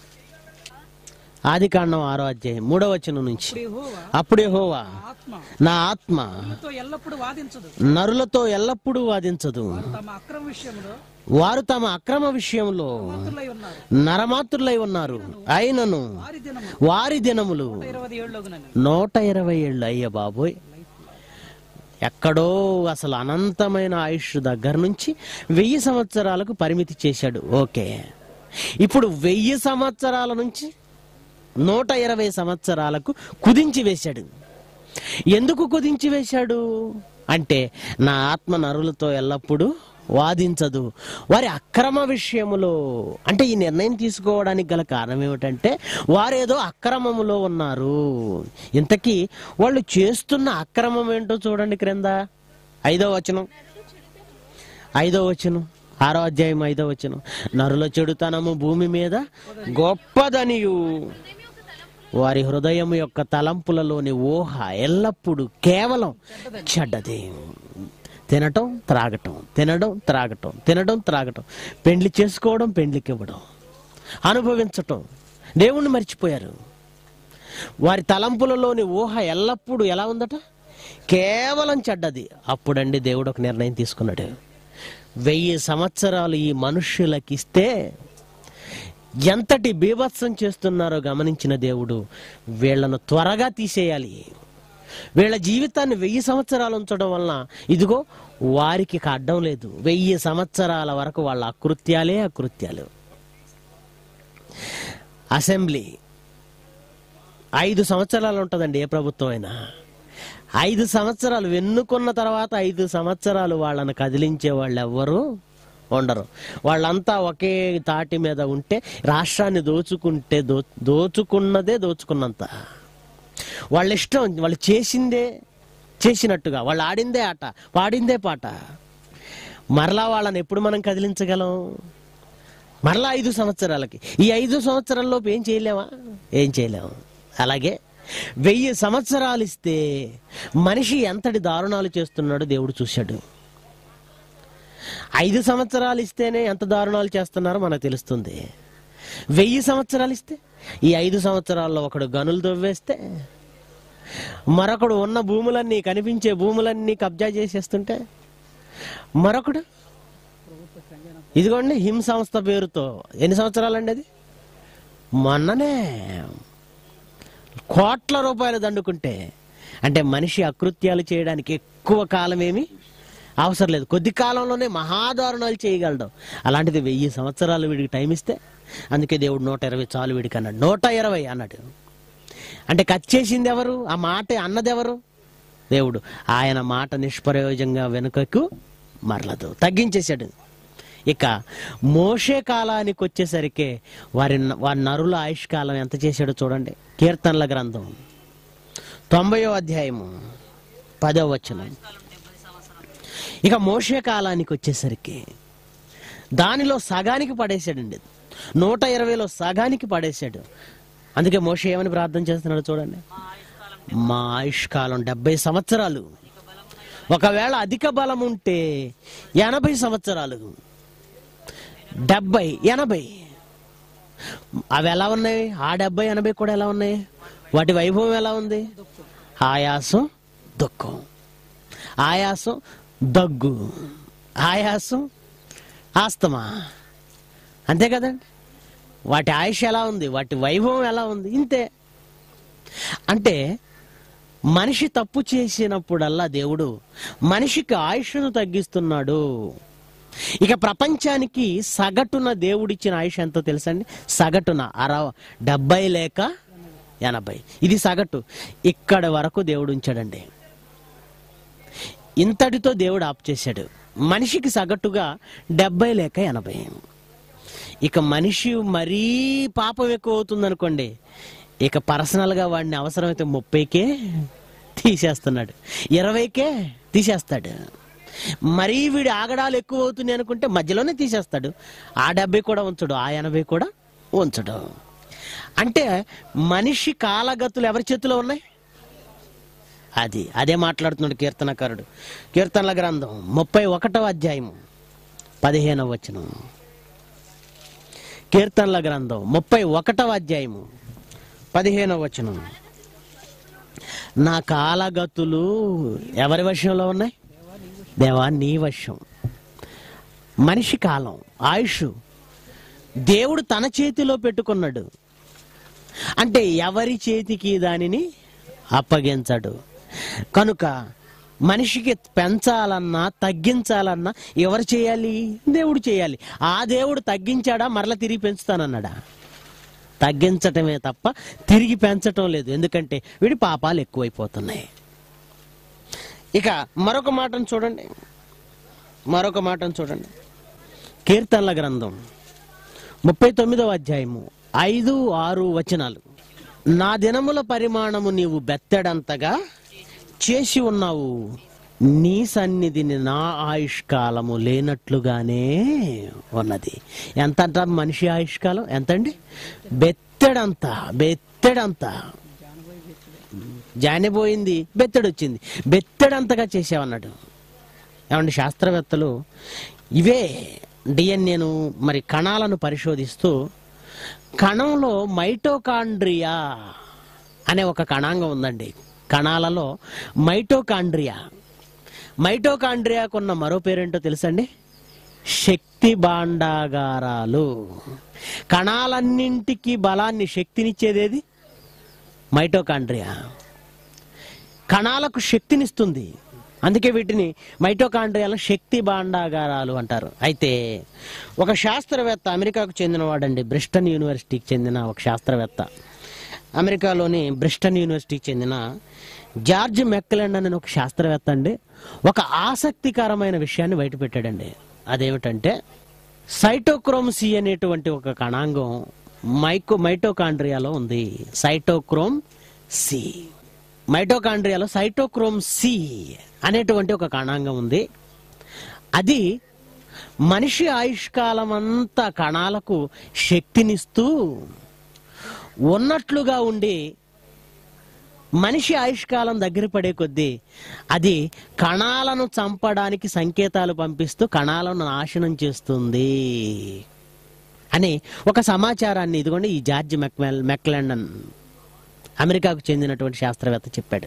ఆది కాండం ఆరో అధ్యాయం మూడో వచనం నుంచి ఇప్పుడు యెహోవా అప్పుడే హోవా ఆత్మ నా ఆత్మ తో ఎల్లప్పుడు వాదించదు నరులతో ఎల్లప్పుడూ వాదించదు తమ అక్రమ విషయంలో వారు తమ అక్రమ విషయంలో మంత్రులై ఉన్నారు నరమాతులై ఉన్నారు అయినను వారి దినము వారి దినములు ఇరవై ఏళ్ళలోగునని నూట ఇరవై ఏళ్ళు అయ్య బాబోయ్ ఎక్కడో అసలు అనంతమైన ఆయుష్ దగ్గర నుంచి వెయ్యి సంవత్సరాలకు పరిమితి చేశాడు ఓకే ఇప్పుడు వెయ్యి సంవత్సరాల నుంచి నూట ఇరవై సంవత్సరాలకు కుదించి వేశాడు ఎందుకు కుదించి వేశాడు అంటే నా ఆత్మ నరులతో ఎల్లప్పుడూ వాదించదు వారి అక్రమ విషయములో అంటే ఈ నిర్ణయం తీసుకోవడానికి గల కారణం ఏమిటంటే వారేదో అక్రమములో ఉన్నారు ఇంతకీ వాళ్ళు చేస్తున్న అక్రమం ఏంటో చూడండి క్రింద ఐదో వచనం ఐదో వచనం ఆరో అధ్యాయం ఐదో వచనం నరుల చెడుతనము భూమి మీద గొప్పదనియు వారి హృదయం యొక్క తలంపులలోని ఊహ ఎల్లప్పుడూ కేవలం చెడ్డది తినటం త్రాగటం తినడం త్రాగటం తినడం త్రాగటం పెండ్లి చేసుకోవడం పెండ్లికి ఇవ్వడం అనుభవించటం దేవుణ్ణి మర్చిపోయారు వారి తలంపులలోని ఊహ ఎల్లప్పుడూ ఎలా ఉందట కేవలం చెడ్డది అప్పుడండి దేవుడు ఒక నిర్ణయం తీసుకున్నాడు వెయ్యి సంవత్సరాలు ఈ మనుష్యులకి ఇస్తే ఎంతటి బీభత్సం చేస్తున్నారో గమనించిన దేవుడు వీళ్ళను త్వరగా తీసేయాలి వీళ్ళ జీవితాన్ని వెయ్యి సంవత్సరాలు ఉంచడం వలన ఇదిగో వారికి ఇక అడ్డం లేదు వెయ్యి సంవత్సరాల వరకు వాళ్ళ అకృత్యాలే అకృత్యాలు అసెంబ్లీ ఐదు సంవత్సరాలు ఉంటుందండి ఏ ప్రభుత్వం అయినా ఐదు సంవత్సరాలు వెన్నుకున్న తర్వాత ఐదు సంవత్సరాలు వాళ్ళని కదిలించే వాళ్ళు ఎవ్వరు ఉండరు వాళ్ళంతా ఒకే తాటి మీద ఉంటే రాష్ట్రాన్ని దోచుకుంటే దో దోచుకున్నదే దోచుకున్నంత వాళ్ళ ఇష్టం వాళ్ళు చేసిందే చేసినట్టుగా వాళ్ళు ఆడిందే ఆట పాడిందే పాట మరలా వాళ్ళని ఎప్పుడు మనం కదిలించగలం మరలా ఐదు సంవత్సరాలకి ఈ ఐదు సంవత్సరాల్లోపు ఏం చేయలేమా ఏం చేయలేము అలాగే వెయ్యి సంవత్సరాలు ఇస్తే మనిషి ఎంతటి దారుణాలు చేస్తున్నాడో దేవుడు చూశాడు ఐదు సంవత్సరాలు ఇస్తేనే ఎంత దారుణాలు చేస్తున్నారో మనకు తెలుస్తుంది వెయ్యి సంవత్సరాలు ఇస్తే ఈ ఐదు సంవత్సరాల్లో ఒకడు గనులు తవ్వేస్తే మరొకడు ఉన్న భూములన్నీ కనిపించే భూములన్నీ కబ్జా చేసేస్తుంటే మరొకడు ఇదిగోండి హిమ్ సంస్థ పేరుతో ఎన్ని సంవత్సరాలండి అది మొన్ననే కోట్ల రూపాయలు దండుకుంటే అంటే మనిషి అకృత్యాలు చేయడానికి ఎక్కువ కాలం ఏమి అవసరం లేదు కొద్ది కాలంలోనే మహాదారుణాలు చేయగలడు అలాంటిది వెయ్యి సంవత్సరాలు వీడికి టైం ఇస్తే అందుకే దేవుడు నూట ఇరవై చాలు వీడికి అన్నాడు నూట ఇరవై అన్నాడు అంటే కట్ చేసింది ఎవరు ఆ మాట అన్నది ఎవరు దేవుడు ఆయన మాట నిష్ప్రయోజంగా వెనుకకు మరలదు తగ్గించేశాడు ఇక మోషే కాలానికి వచ్చేసరికి వారి వారి నరుల ఆయుష్కాలం ఎంత చేశాడో చూడండి కీర్తనల గ్రంథం తొంభయో అధ్యాయము పదో వచనం ఇక మోషే కాలానికి వచ్చేసరికి దానిలో సగానికి పడేశాడండి నూట ఇరవైలో సగానికి పడేశాడు అందుకే మోషే ఏమని ప్రార్థన చేస్తున్నాడు చూడండి మా ఆయుష్కాలం డెబ్బై సంవత్సరాలు ఒకవేళ అధిక బలం ఉంటే ఎనభై సంవత్సరాలు డెబ్బై ఎనభై అవి ఎలా ఉన్నాయి ఆ డెబ్బై ఎనభై కూడా ఎలా ఉన్నాయి వాటి వైభవం ఎలా ఉంది ఆయాసం దుఃఖం ఆయాసం దగ్గు ఆయాసం ఆస్తమా అంతే కదండి వాటి ఆయుష్ ఎలా ఉంది వాటి వైభవం ఎలా ఉంది ఇంతే అంటే మనిషి తప్పు చేసినప్పుడల్లా దేవుడు మనిషికి ఆయుష్ను తగ్గిస్తున్నాడు ఇక ప్రపంచానికి సగటున దేవుడిచ్చిన ఆయుష్ ఎంతో తెలుసండి సగటున అర డెబ్బై లేక ఎనభై ఇది సగటు ఇక్కడ వరకు దేవుడు ఉంచాడండి ఇంతటితో దేవుడు ఆప్ చేశాడు మనిషికి సగటుగా డెబ్బై లేక ఎనభై ఇక మనిషి మరీ పాపం ఎక్కువ అవుతుంది అనుకోండి ఇక పర్సనల్గా వాడిని అవసరమైతే ముప్పైకే తీసేస్తున్నాడు ఇరవైకే తీసేస్తాడు మరీ వీడి ఆగడాలు ఎక్కువ అవుతున్నాయి అనుకుంటే మధ్యలోనే తీసేస్తాడు ఆ డెబ్బై కూడా ఉంచడు ఆ ఎనభై కూడా ఉంచడు అంటే మనిషి కాలగతులు ఎవరి చేతిలో ఉన్నాయి అది అదే మాట్లాడుతున్నాడు కీర్తనకారుడు కీర్తనల గ్రంథం ముప్పై ఒకటవ అధ్యాయము పదిహేనవ వచనం కీర్తనల గ్రంథం ముప్పై ఒకటవ అధ్యాయము పదిహేనవ వచనం నా కాలగతులు ఎవరి వశంలో ఉన్నాయి దేవా నీ వశం మనిషి కాలం ఆయుష్ దేవుడు తన చేతిలో పెట్టుకున్నాడు అంటే ఎవరి చేతికి దానిని అప్పగించడు కనుక మనిషికి పెంచాలన్నా తగ్గించాలన్నా ఎవరు చేయాలి దేవుడు చేయాలి ఆ దేవుడు తగ్గించాడా మరలా తిరిగి పెంచుతానన్నాడా తగ్గించటమే తప్ప తిరిగి పెంచటం లేదు ఎందుకంటే వీడి పాపాలు ఎక్కువైపోతున్నాయి ఇక మరొక మాటను చూడండి మరొక మాటను చూడండి కీర్తనల గ్రంథం ముప్పై తొమ్మిదవ అధ్యాయము ఐదు ఆరు వచనాలు నా దినముల పరిమాణము నీవు బెత్తడంతగా చేసి ఉన్నావు నీ సన్నిధిని నా ఆయుష్కాలము లేనట్లుగానే ఉన్నది ఎంత అంటారు మనిషి ఆయుష్కాలం ఎంతండి బెత్తడంత బెత్తడంత జానిపోయింది బెత్తడు వచ్చింది బెత్తడంతగా చేసావన్నాడు ఏమండి శాస్త్రవేత్తలు ఇవే డిఎన్ఏను మరి కణాలను పరిశోధిస్తూ కణంలో మైటోకాండ్రియా అనే ఒక కణాంగం ఉందండి కణాలలో మైటోకాండ్రియా మైటోకాండ్రియాకున్న మరో పేరేంటో తెలుసండి శక్తి భాండాగారాలు కణాలన్నింటికి బలాన్ని శక్తినిచ్చేదేది మైటోకాండ్రియా కణాలకు శక్తినిస్తుంది అందుకే వీటిని మైటోకాండ్రియాల శక్తి భాండాగారాలు అంటారు అయితే ఒక శాస్త్రవేత్త అమెరికాకు చెందినవాడండి బ్రిస్టన్ యూనివర్సిటీకి చెందిన ఒక శాస్త్రవేత్త అమెరికాలోని బ్రిస్టన్ యూనివర్సిటీకి చెందిన జార్జ్ మెక్కలెండ్ అనే ఒక శాస్త్రవేత్త అండి ఒక ఆసక్తికరమైన విషయాన్ని బయటపెట్టాడండి అదేమిటంటే సైటోక్రోమ్ సి అనేటువంటి ఒక కణాంగం మైకో మైటోకాండ్రియాలో ఉంది సైటోక్రోమ్ సి మైటోకాండ్రియాలో సైటోక్రోమ్ సి అనేటువంటి ఒక కణాంగం ఉంది అది మనిషి ఆయుష్కాలం అంతా కణాలకు శక్తినిస్తూ ఉన్నట్లుగా ఉండి మనిషి ఆయుష్కాలం దగ్గర పడే కొద్దీ అది కణాలను చంపడానికి సంకేతాలు పంపిస్తూ కణాలను నాశనం చేస్తుంది అని ఒక సమాచారాన్ని ఇదిగోండి ఈ జార్జ్ మెక్మెల్ మెక్లండన్ అమెరికాకు చెందినటువంటి శాస్త్రవేత్త చెప్పాడు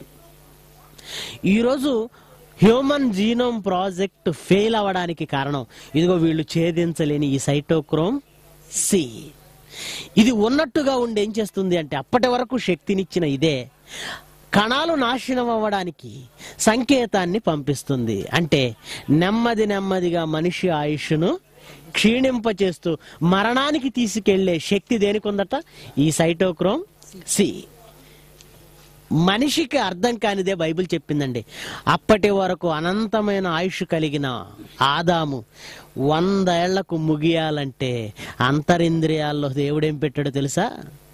ఈరోజు హ్యూమన్ జీనోమ్ ప్రాజెక్ట్ ఫెయిల్ అవ్వడానికి కారణం ఇదిగో వీళ్ళు ఛేదించలేని ఈ సైటోక్రోమ్ సి ఇది ఉన్నట్టుగా ఉండి ఏం చేస్తుంది అంటే అప్పటి వరకు శక్తినిచ్చిన ఇదే కణాలు నాశనం అవ్వడానికి సంకేతాన్ని పంపిస్తుంది అంటే నెమ్మది నెమ్మదిగా మనిషి ఆయుష్ను క్షీణింపచేస్తూ మరణానికి తీసుకెళ్లే శక్తి దేనికి ఉందట ఈ సైటోక్రోమ్ సి మనిషికి అర్థం కానిదే బైబిల్ చెప్పిందండి అప్పటి వరకు అనంతమైన ఆయుష్ కలిగిన ఆదాము వంద ఏళ్లకు ముగియాలంటే అంతరింద్రియాల్లో దేవుడేం పెట్టాడో తెలుసా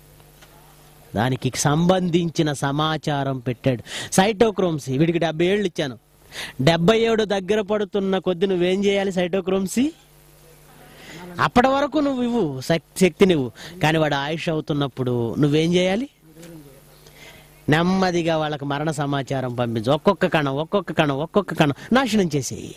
దానికి సంబంధించిన సమాచారం పెట్టాడు సైటోక్రోమ్సీ వీడికి డెబ్బై ఏళ్ళు ఇచ్చాను డెబ్బై ఏడు దగ్గర పడుతున్న కొద్ది నువ్వేం చేయాలి సైటోక్రోమ్సీ అప్పటి వరకు నువ్వు ఇవ్వు శక్- శక్తి నువ్వు కానీ వాడు ఆయుష్ అవుతున్నప్పుడు నువ్వేం చేయాలి నెమ్మదిగా వాళ్ళకి మరణ సమాచారం పంపించు ఒక్కొక్క కణం ఒక్కొక్క కణం ఒక్కొక్క కణం నాశనం చేసేయి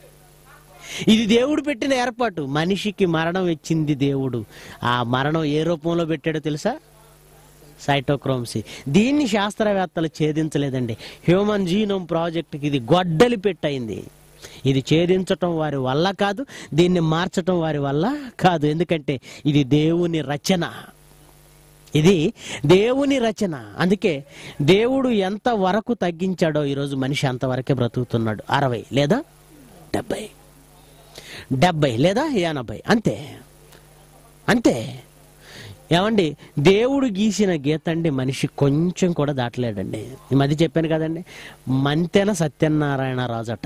ఇది దేవుడు పెట్టిన ఏర్పాటు మనిషికి మరణం ఇచ్చింది దేవుడు ఆ మరణం ఏ రూపంలో పెట్టాడో తెలుసా సైటోక్రోమ్సీ దీన్ని శాస్త్రవేత్తలు ఛేదించలేదండి హ్యూమన్ జీనోమ్ ప్రాజెక్ట్కి ఇది గొడ్డలి పెట్టయింది ఇది ఛేదించటం వారి వల్ల కాదు దీన్ని మార్చటం వారి వల్ల కాదు ఎందుకంటే ఇది దేవుని రచన ఇది దేవుని రచన అందుకే దేవుడు ఎంత వరకు తగ్గించాడో ఈరోజు మనిషి అంతవరకే బ్రతుకుతున్నాడు అరవై లేదా డెబ్బై డెబ్బై లేదా ఎనభై అంతే అంతే ఏమండి దేవుడు గీసిన గీత అండి మనిషి కొంచెం కూడా దాటలేడండి ఈ మధ్య చెప్పాను కదండి మంతెన సత్యనారాయణ రాజట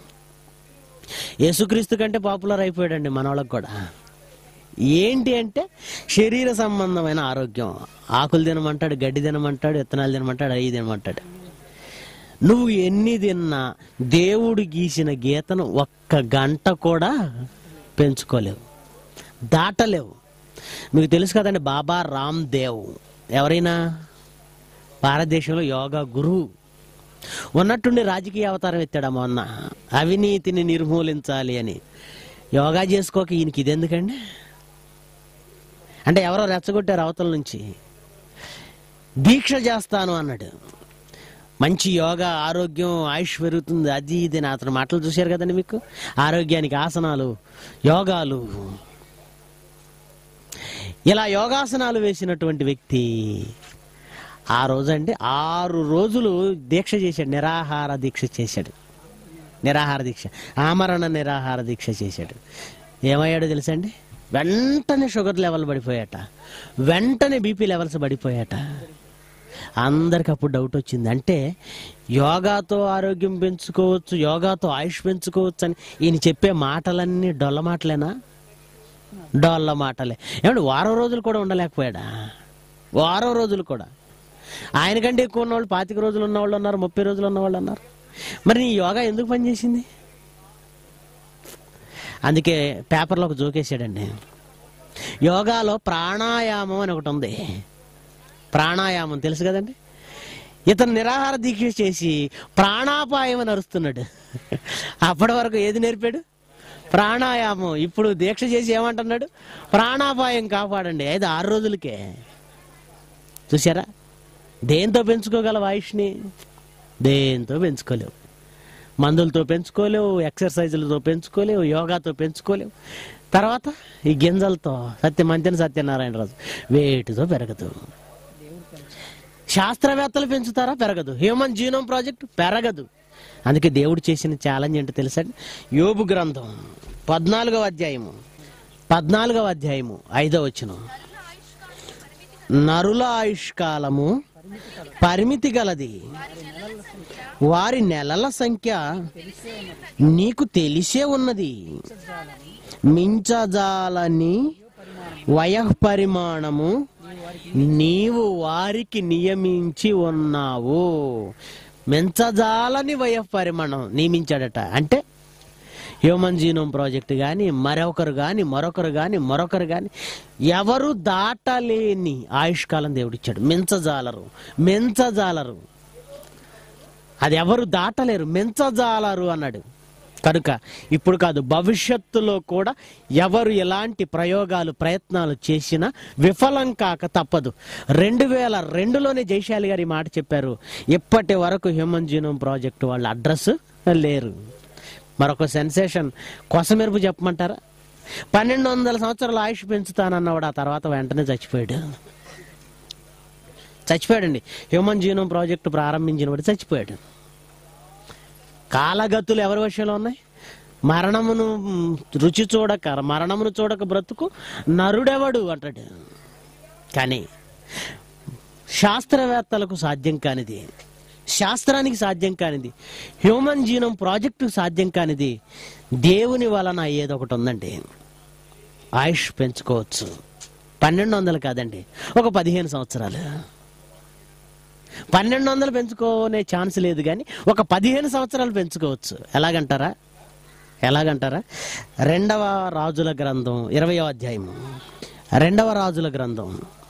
యేసుక్రీస్తు కంటే పాపులర్ అయిపోయాడండి మనవాళ్ళకి కూడా ఏంటి అంటే శరీర సంబంధమైన ఆరోగ్యం ఆకులు తినమంటాడు గడ్డి తినమంటాడు విత్తనాలు తినమంటాడు అవి తినమంటాడు నువ్వు ఎన్ని తిన్నా దేవుడు గీసిన గీతను ఒక్క గంట కూడా పెంచుకోలేవు దాటలేవు మీకు తెలుసు కదండి బాబా రామ్ దేవ్ ఎవరైనా భారతదేశంలో యోగా గురువు ఉన్నట్టుండి రాజకీయ అవతారం ఎత్తాడు మొన్న అవినీతిని నిర్మూలించాలి అని యోగా చేసుకోక ఈయనకి ఇదెందుకండి అంటే ఎవరో రెచ్చగొట్టారు అవతల నుంచి దీక్ష చేస్తాను అన్నాడు మంచి యోగా ఆరోగ్యం ఆయుష్ పెరుగుతుంది అది ఇది అని అతను మాటలు చూశారు కదండి మీకు ఆరోగ్యానికి ఆసనాలు యోగాలు ఇలా యోగాసనాలు వేసినటువంటి వ్యక్తి ఆ రోజండి ఆరు రోజులు దీక్ష చేశాడు నిరాహార దీక్ష చేశాడు నిరాహార దీక్ష ఆమరణ నిరాహార దీక్ష చేశాడు ఏమయ్యాడో తెలుసండి వెంటనే షుగర్ లెవెల్ పడిపోయాట వెంటనే బీపీ లెవెల్స్ పడిపోయాట అందరికి అప్పుడు డౌట్ వచ్చింది అంటే యోగాతో ఆరోగ్యం పెంచుకోవచ్చు యోగాతో ఆయుష్ పెంచుకోవచ్చు అని ఈయన చెప్పే మాటలన్నీ డొల్ల మాటలేనా డొల్ల మాటలే ఏమంటే వారం రోజులు కూడా ఉండలేకపోయాడా వారం రోజులు కూడా ఆయనకంటే ఎక్కువ ఉన్నవాళ్ళు పాతిక రోజులు ఉన్నవాళ్ళు ఉన్నారు ముప్పై రోజులు ఉన్నవాళ్ళు ఉన్నారు మరి నీ యోగా ఎందుకు పనిచేసింది అందుకే పేపర్లో ఒక జోకేసాడండి యోగాలో ప్రాణాయామం అని ఒకటి ఉంది ప్రాణాయామం తెలుసు కదండి ఇతను నిరాహార దీక్ష చేసి ప్రాణాపాయం అని అరుస్తున్నాడు అప్పటి వరకు ఏది నేర్పాడు ప్రాణాయామం ఇప్పుడు దీక్ష చేసి ఏమంటున్నాడు ప్రాణాపాయం కాపాడండి ఐదు ఆరు రోజులకే చూసారా దేంతో పెంచుకోగలవు ఆయుష్ని దేంతో పెంచుకోలేవు మందులతో పెంచుకోలేవు ఎక్సర్సైజులతో పెంచుకోలేవు యోగాతో పెంచుకోలేవు తర్వాత ఈ గింజలతో సత్యమంతిని సత్యనారాయణరాజు వేటితో పెరగదు శాస్త్రవేత్తలు పెంచుతారా పెరగదు హ్యూమన్ జీనోమ్ ప్రాజెక్ట్ పెరగదు అందుకే దేవుడు చేసిన ఛాలెంజ్ ఏంటో తెలుసా యోబు గ్రంథం పద్నాలుగవ అధ్యాయము పద్నాలుగవ అధ్యాయము ఐదవ వచనం నరుల ఆయుష్కాలము పరిమితి గలది వారి నెలల సంఖ్య నీకు తెలిసే ఉన్నది మించజాలని వయఃపరిమాణము నీవు వారికి నియమించి ఉన్నావు మించజాలని వయఃపరిమాణం నియమించాడట అంటే హ్యూమన్ జీనోమ్ ప్రాజెక్ట్ కానీ మరొకరు కానీ మరొకరు కానీ మరొకరు కానీ ఎవరు దాటలేని ఆయుష్కాలం దేవుడిచ్చాడు మించజాలరు మించజాలరు అది ఎవరు దాటలేరు మించజాలరు అన్నాడు కనుక ఇప్పుడు కాదు భవిష్యత్తులో కూడా ఎవరు ఎలాంటి ప్రయోగాలు ప్రయత్నాలు చేసినా విఫలం కాక తప్పదు రెండు వేల రెండులోనే జైశాలి గారు ఈ మాట చెప్పారు ఇప్పటి వరకు హ్యూమన్ జీనోమ్ ప్రాజెక్ట్ వాళ్ళ అడ్రస్ లేరు మరొక సెన్సేషన్ కొసమెరుపు చెప్పమంటారా పన్నెండు వందల సంవత్సరాల ఆయుష్ పెంచుతానన్నవాడు ఆ తర్వాత వెంటనే చచ్చిపోయాడు చచ్చిపోయాడండి హ్యూమన్ జీనోమ్ ప్రాజెక్టు ప్రారంభించిన వాడు చచ్చిపోయాడు కాలగతులు ఎవరి విషయంలో ఉన్నాయి మరణమును మ్, రుచి చూడక మరణమును చూడక బ్రతుకు నరుడెవడు అంటాడు కానీ శాస్త్రవేత్తలకు సాధ్యం కానిది శాస్త్రానికి సాధ్యం కానిది హ్యూమన్ జీనోమ్ ప్రాజెక్టుకు సాధ్యం కానిది దేవుని వలన ఏదో ఒకటి ఉందండి ఆయుష్ పెంచుకోవచ్చు పన్నెండు వందలు కాదండి ఒక పదిహేను సంవత్సరాలు పన్నెండు వందలు పెంచుకోనే ఛాన్స్ లేదు కానీ ఒక పదిహేను సంవత్సరాలు పెంచుకోవచ్చు ఎలాగంటారా ఎలాగంటారా రెండవ రాజుల గ్రంథం ఇరవయవ అధ్యాయము రెండవ రాజుల గ్రంథం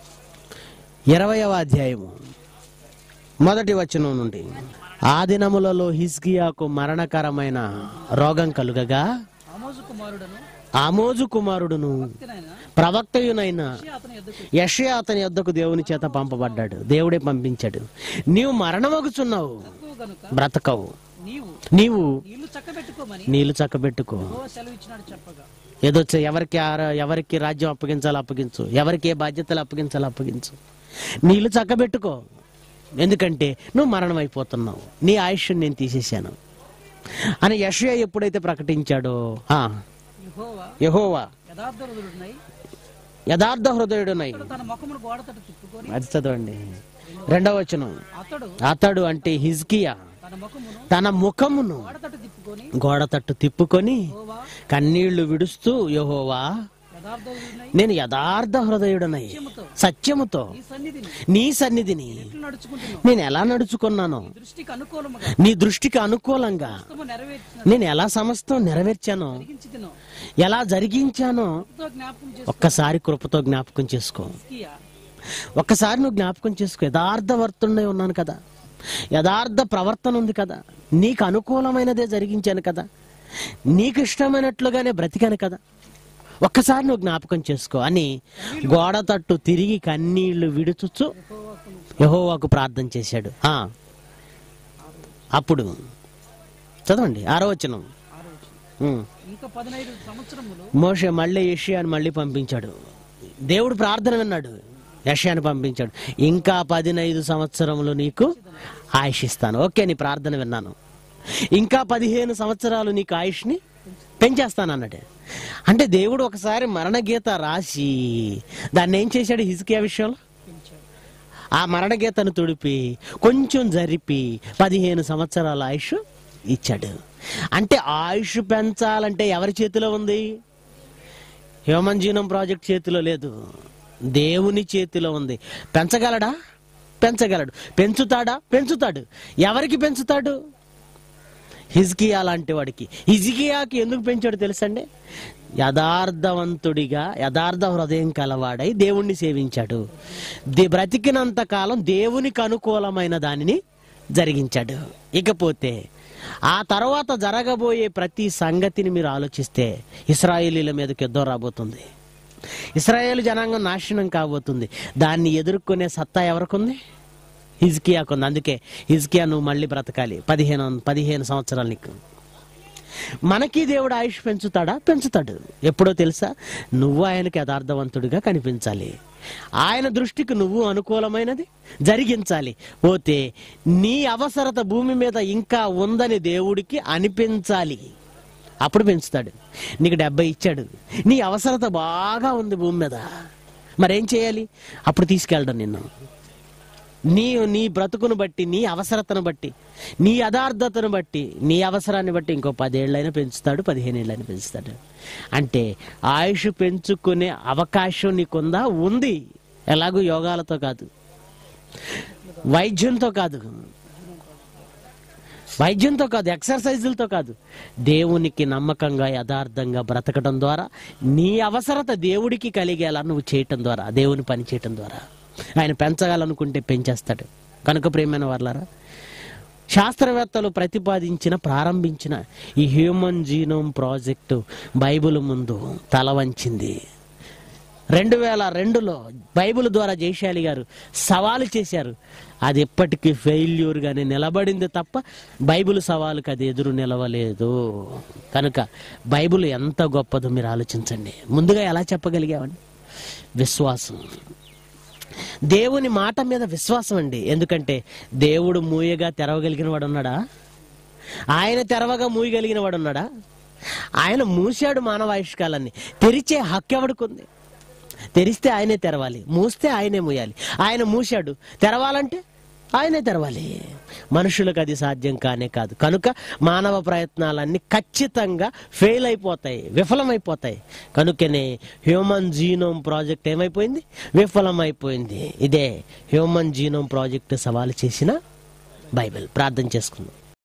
ఇరవయవ అధ్యాయము మొదటి వచనం నుండి ఆ దినములలో హిస్కియాకు మరణకరమైన రోగం కలుగగా ఆమోజు కుమారుడను ఆమోజు కుమారుడును భక్తినైన ప్రవక్తయునైన అతని ఎద్దుకు యషయ అతని యొద్దకు దేవుని చేత పంపబడ్డాడు దేవుడే పంపించాడు నీవు మరణమగుచున్నావు తక్కువ గనుక బ్రతకవు నీవు నీవు నీళ్లు చక్కబెట్టుకోమని నీళ్లు చక్కబెట్టుకో ఓ సెలవు ఇచ్చినాడు చెప్పగా ఏదో చే- ఎవరికి ఆర- ఎవరికి రాజ్యం అప్పగించాలో అప్పగించు ఎవరికి ఏ బాధ్యతలు అప్పగించాలో అప్పగించు నీళ్లు చక్కబెట్టుకో ఎందుకంటే నువ్వు మరణం అయిపోతున్నావు నీ ఆయుష్ నేను తీసేశాను అని యషయ ఎప్పుడైతే ప్రకటించాడో ఆ యెహోవా యహోవా యథార్థ హృదయుడునై యథార్థ హృదయుడునై అతడు తన ముఖమును గోడ తట్టు తిప్పుకొని అది చదవండి రెండవ వచనం అతడు అతడు అంటే హిజ్కియా తన ముఖమును తన ముఖమును గోడ తట్టు తిప్పుకొని గోడ తట్టు తిప్పుకొని యెహోవా కన్నీళ్లు విడుస్తూ యహోవా యథార్థ హృదయుడునై నేను యథార్థ హృదయుడనై సత్యముతో సత్యముతో ఈ సన్నిధిని నీ సన్నిధిని ఎట్లు నడుచుకుంటున్నావు నేను ఎలా నడుచుకున్నానో దృష్టికి అనుకూలముగా నీ దృష్టికి అనుకూలంగా ఉత్తమ నెరవేర్చిన నేను ఎలా సమస్తం నెరవేర్చానో జరిగించి తిను ఎలా జరిగించానో తో జ్ఞాపకం ఒక్కసారి కృపతో జ్ఞాపకం చేసుకో చేసుకియా ఒక్కసారి నువ్వు జ్ఞాపకం చేసుకో యథార్థవర్తుండే ఉన్నాను కదా యథార్థ ప్రవర్తన ఉంది కదా నీకు అనుకూలమైనదే జరిగించాను కదా నీకు ఇష్టమైనట్లుగానే బ్రతికాను కదా ఒక్కసారి నువ్వు జ్ఞాపకం చేసుకో అని గోడ తట్టు తిరిగి కన్నీళ్లు విడుచుచు యహోవాకు ప్రార్థన చేశాడు ఆ. అప్పుడు చదవండి ఆరో వచనం ఉమ్. ఇంకా పదిహేను సంవత్సరములు మోషే మళ్ళీ యషియాని మళ్ళీ పంపించాడు దేవుడు ప్రార్థన విన్నాడు యషయాన్ని పంపించాడు ఇంకా పదినైదు సంవత్సరములు నీకు ఆయుష్ ఇస్తాను ఓకే నీ ప్రార్థన విన్నాను ఇంకా పదిహేను సంవత్సరాలు నీకు ఆయుష్ని పెంచేస్తాను అన్నాడు అంటే దేవుడు ఒకసారి మరణ గీత రాసి దాన్ని ఏం చేశాడు హిజ్కియా విషయంలో ఆ మరణ గీతను తుడిపి కొంచెం జరిపి పదిహేను సంవత్సరాల ఆయుష్ ఇచ్చాడు అంటే ఆయుష్ పెంచాలంటే ఎవరి చేతిలో ఉంది హ్యూమన్ జీనోమ్ ప్రాజెక్ట్ చేతిలో లేదు దేవుని చేతిలో ఉంది పెంచగలడా పెంచగలడు పెంచుతాడా పెంచుతాడు ఎవరికి పెంచుతాడు హిజ్కియా లాంటి వాడికి హిజ్కియాకి ఎందుకు పెంచాడు తెలుసండి యథార్థవంతుడిగా యథార్థ హృదయం కలవాడై దేవుణ్ణి సేవించాడు దే- బ్రతికినంత కాలం దేవునికి అనుకూలమైన దానిని జరిగించాడు ఇకపోతే ఆ తర్వాత జరగబోయే ప్రతి సంగతిని మీరు ఆలోచిస్తే ఇస్రాయేలీల మీదకి యుద్ధం రాబోతుంది ఇస్రాయేల్ జనాంగం నాశనం కాబోతుంది దాన్ని ఎదుర్కొనే సత్తా ఎవరికుంది హిజ్కియాకుంది అందుకే హిజ్కియా నువ్వు మళ్ళీ బ్రతకాలి పదిహేను పదిహేను సంవత్సరాలు నీకు మనకి దేవుడు ఆయుష్ పెంచుతాడా పెంచుతాడు ఎప్పుడో తెలుసా నువ్వు ఆయనకి యథార్థవంతుడిగా కనిపించాలి ఆయన దృష్టికి నువ్వు అనుకూలమైనది జరిగించాలి పోతే నీ అవసరత భూమి మీద ఇంకా ఉందని దేవుడికి అనిపించాలి అప్పుడు పెంచుతాడు నీకు డెబ్బై ఇచ్చాడు నీ అవసరత బాగా ఉంది భూమి మీద మరేం చేయాలి అప్పుడు తీసుకెళ్ళడం నిన్ను నీ నీ బ్రతుకును బట్టి నీ అవసరతను బట్టి నీ యథార్థతను బట్టి నీ అవసరాన్ని బట్టి ఇంకో పదేళ్ళైనా పెంచుతాడు పదిహేను ఏళ్ళైనా పెంచుతాడు అంటే ఆయుష్ పెంచుకునే అవకాశం నీకుందా ఉంది ఎలాగూ యోగాలతో కాదు వైద్యంతో కాదు వైద్యంతో కాదు ఎక్సర్సైజులతో కాదు దేవునికి నమ్మకంగా యథార్థంగా బ్రతకడం ద్వారా నీ అవసరత దేవుడికి కలిగేలా నువ్వు చేయటం ద్వారా దేవుని పని చేయటం ద్వారా ఆయన పెంచగలనుకుంటే పెంచేస్తాడు కనుక ప్రేమైన వాళ్ళారా శాస్త్రవేత్తలు ప్రతిపాదించిన ప్రారంభించిన ఈ హ్యూమన్ జీనోమ్ ప్రాజెక్టు బైబిల్ ముందు తల వంచింది రెండు వేల రెండులో బైబిల్ ద్వారా జయశాలి గారు సవాలు చేశారు అది ఎప్పటికీ ఫెయిల్యూర్గానే నిలబడింది తప్ప బైబిల్ సవాలుకి అది ఎదురు నిలవలేదు కనుక బైబిల్ ఎంత గొప్పదో మీరు ఆలోచించండి ముందుగా ఎలా చెప్పగలిగామండి విశ్వాసం దేవుని మాట మీద విశ్వాసం అండి ఎందుకంటే దేవుడు మూయగా తెరవగలిగిన వాడు ఉన్నాడా ఆయన తెరవగా మూయగలిగిన వాడు ఉన్నాడా ఆయన మూసాడు మానవాయుష్కాలాన్ని తెరిచే హక్కు ఎవడుకుంది తెరిస్తే ఆయనే తెరవాలి మూస్తే ఆయనే మూయాలి ఆయన మూశాడు తెరవాలంటే ఆయనే తెరవాలి మనుషులకు అది సాధ్యం కానే కాదు కనుక మానవ ప్రయత్నాలన్నీ ఖచ్చితంగా ఫెయిల్ అయిపోతాయి విఫలమైపోతాయి కనుకనే హ్యూమన్ జీనోమ్ ప్రాజెక్ట్ ఏమైపోయింది విఫలమైపోయింది ఇదే హ్యూమన్ జీనోమ్ ప్రాజెక్ట్ సవాలు చేసిన బైబిల్ ప్రార్థన చేసుకుందాం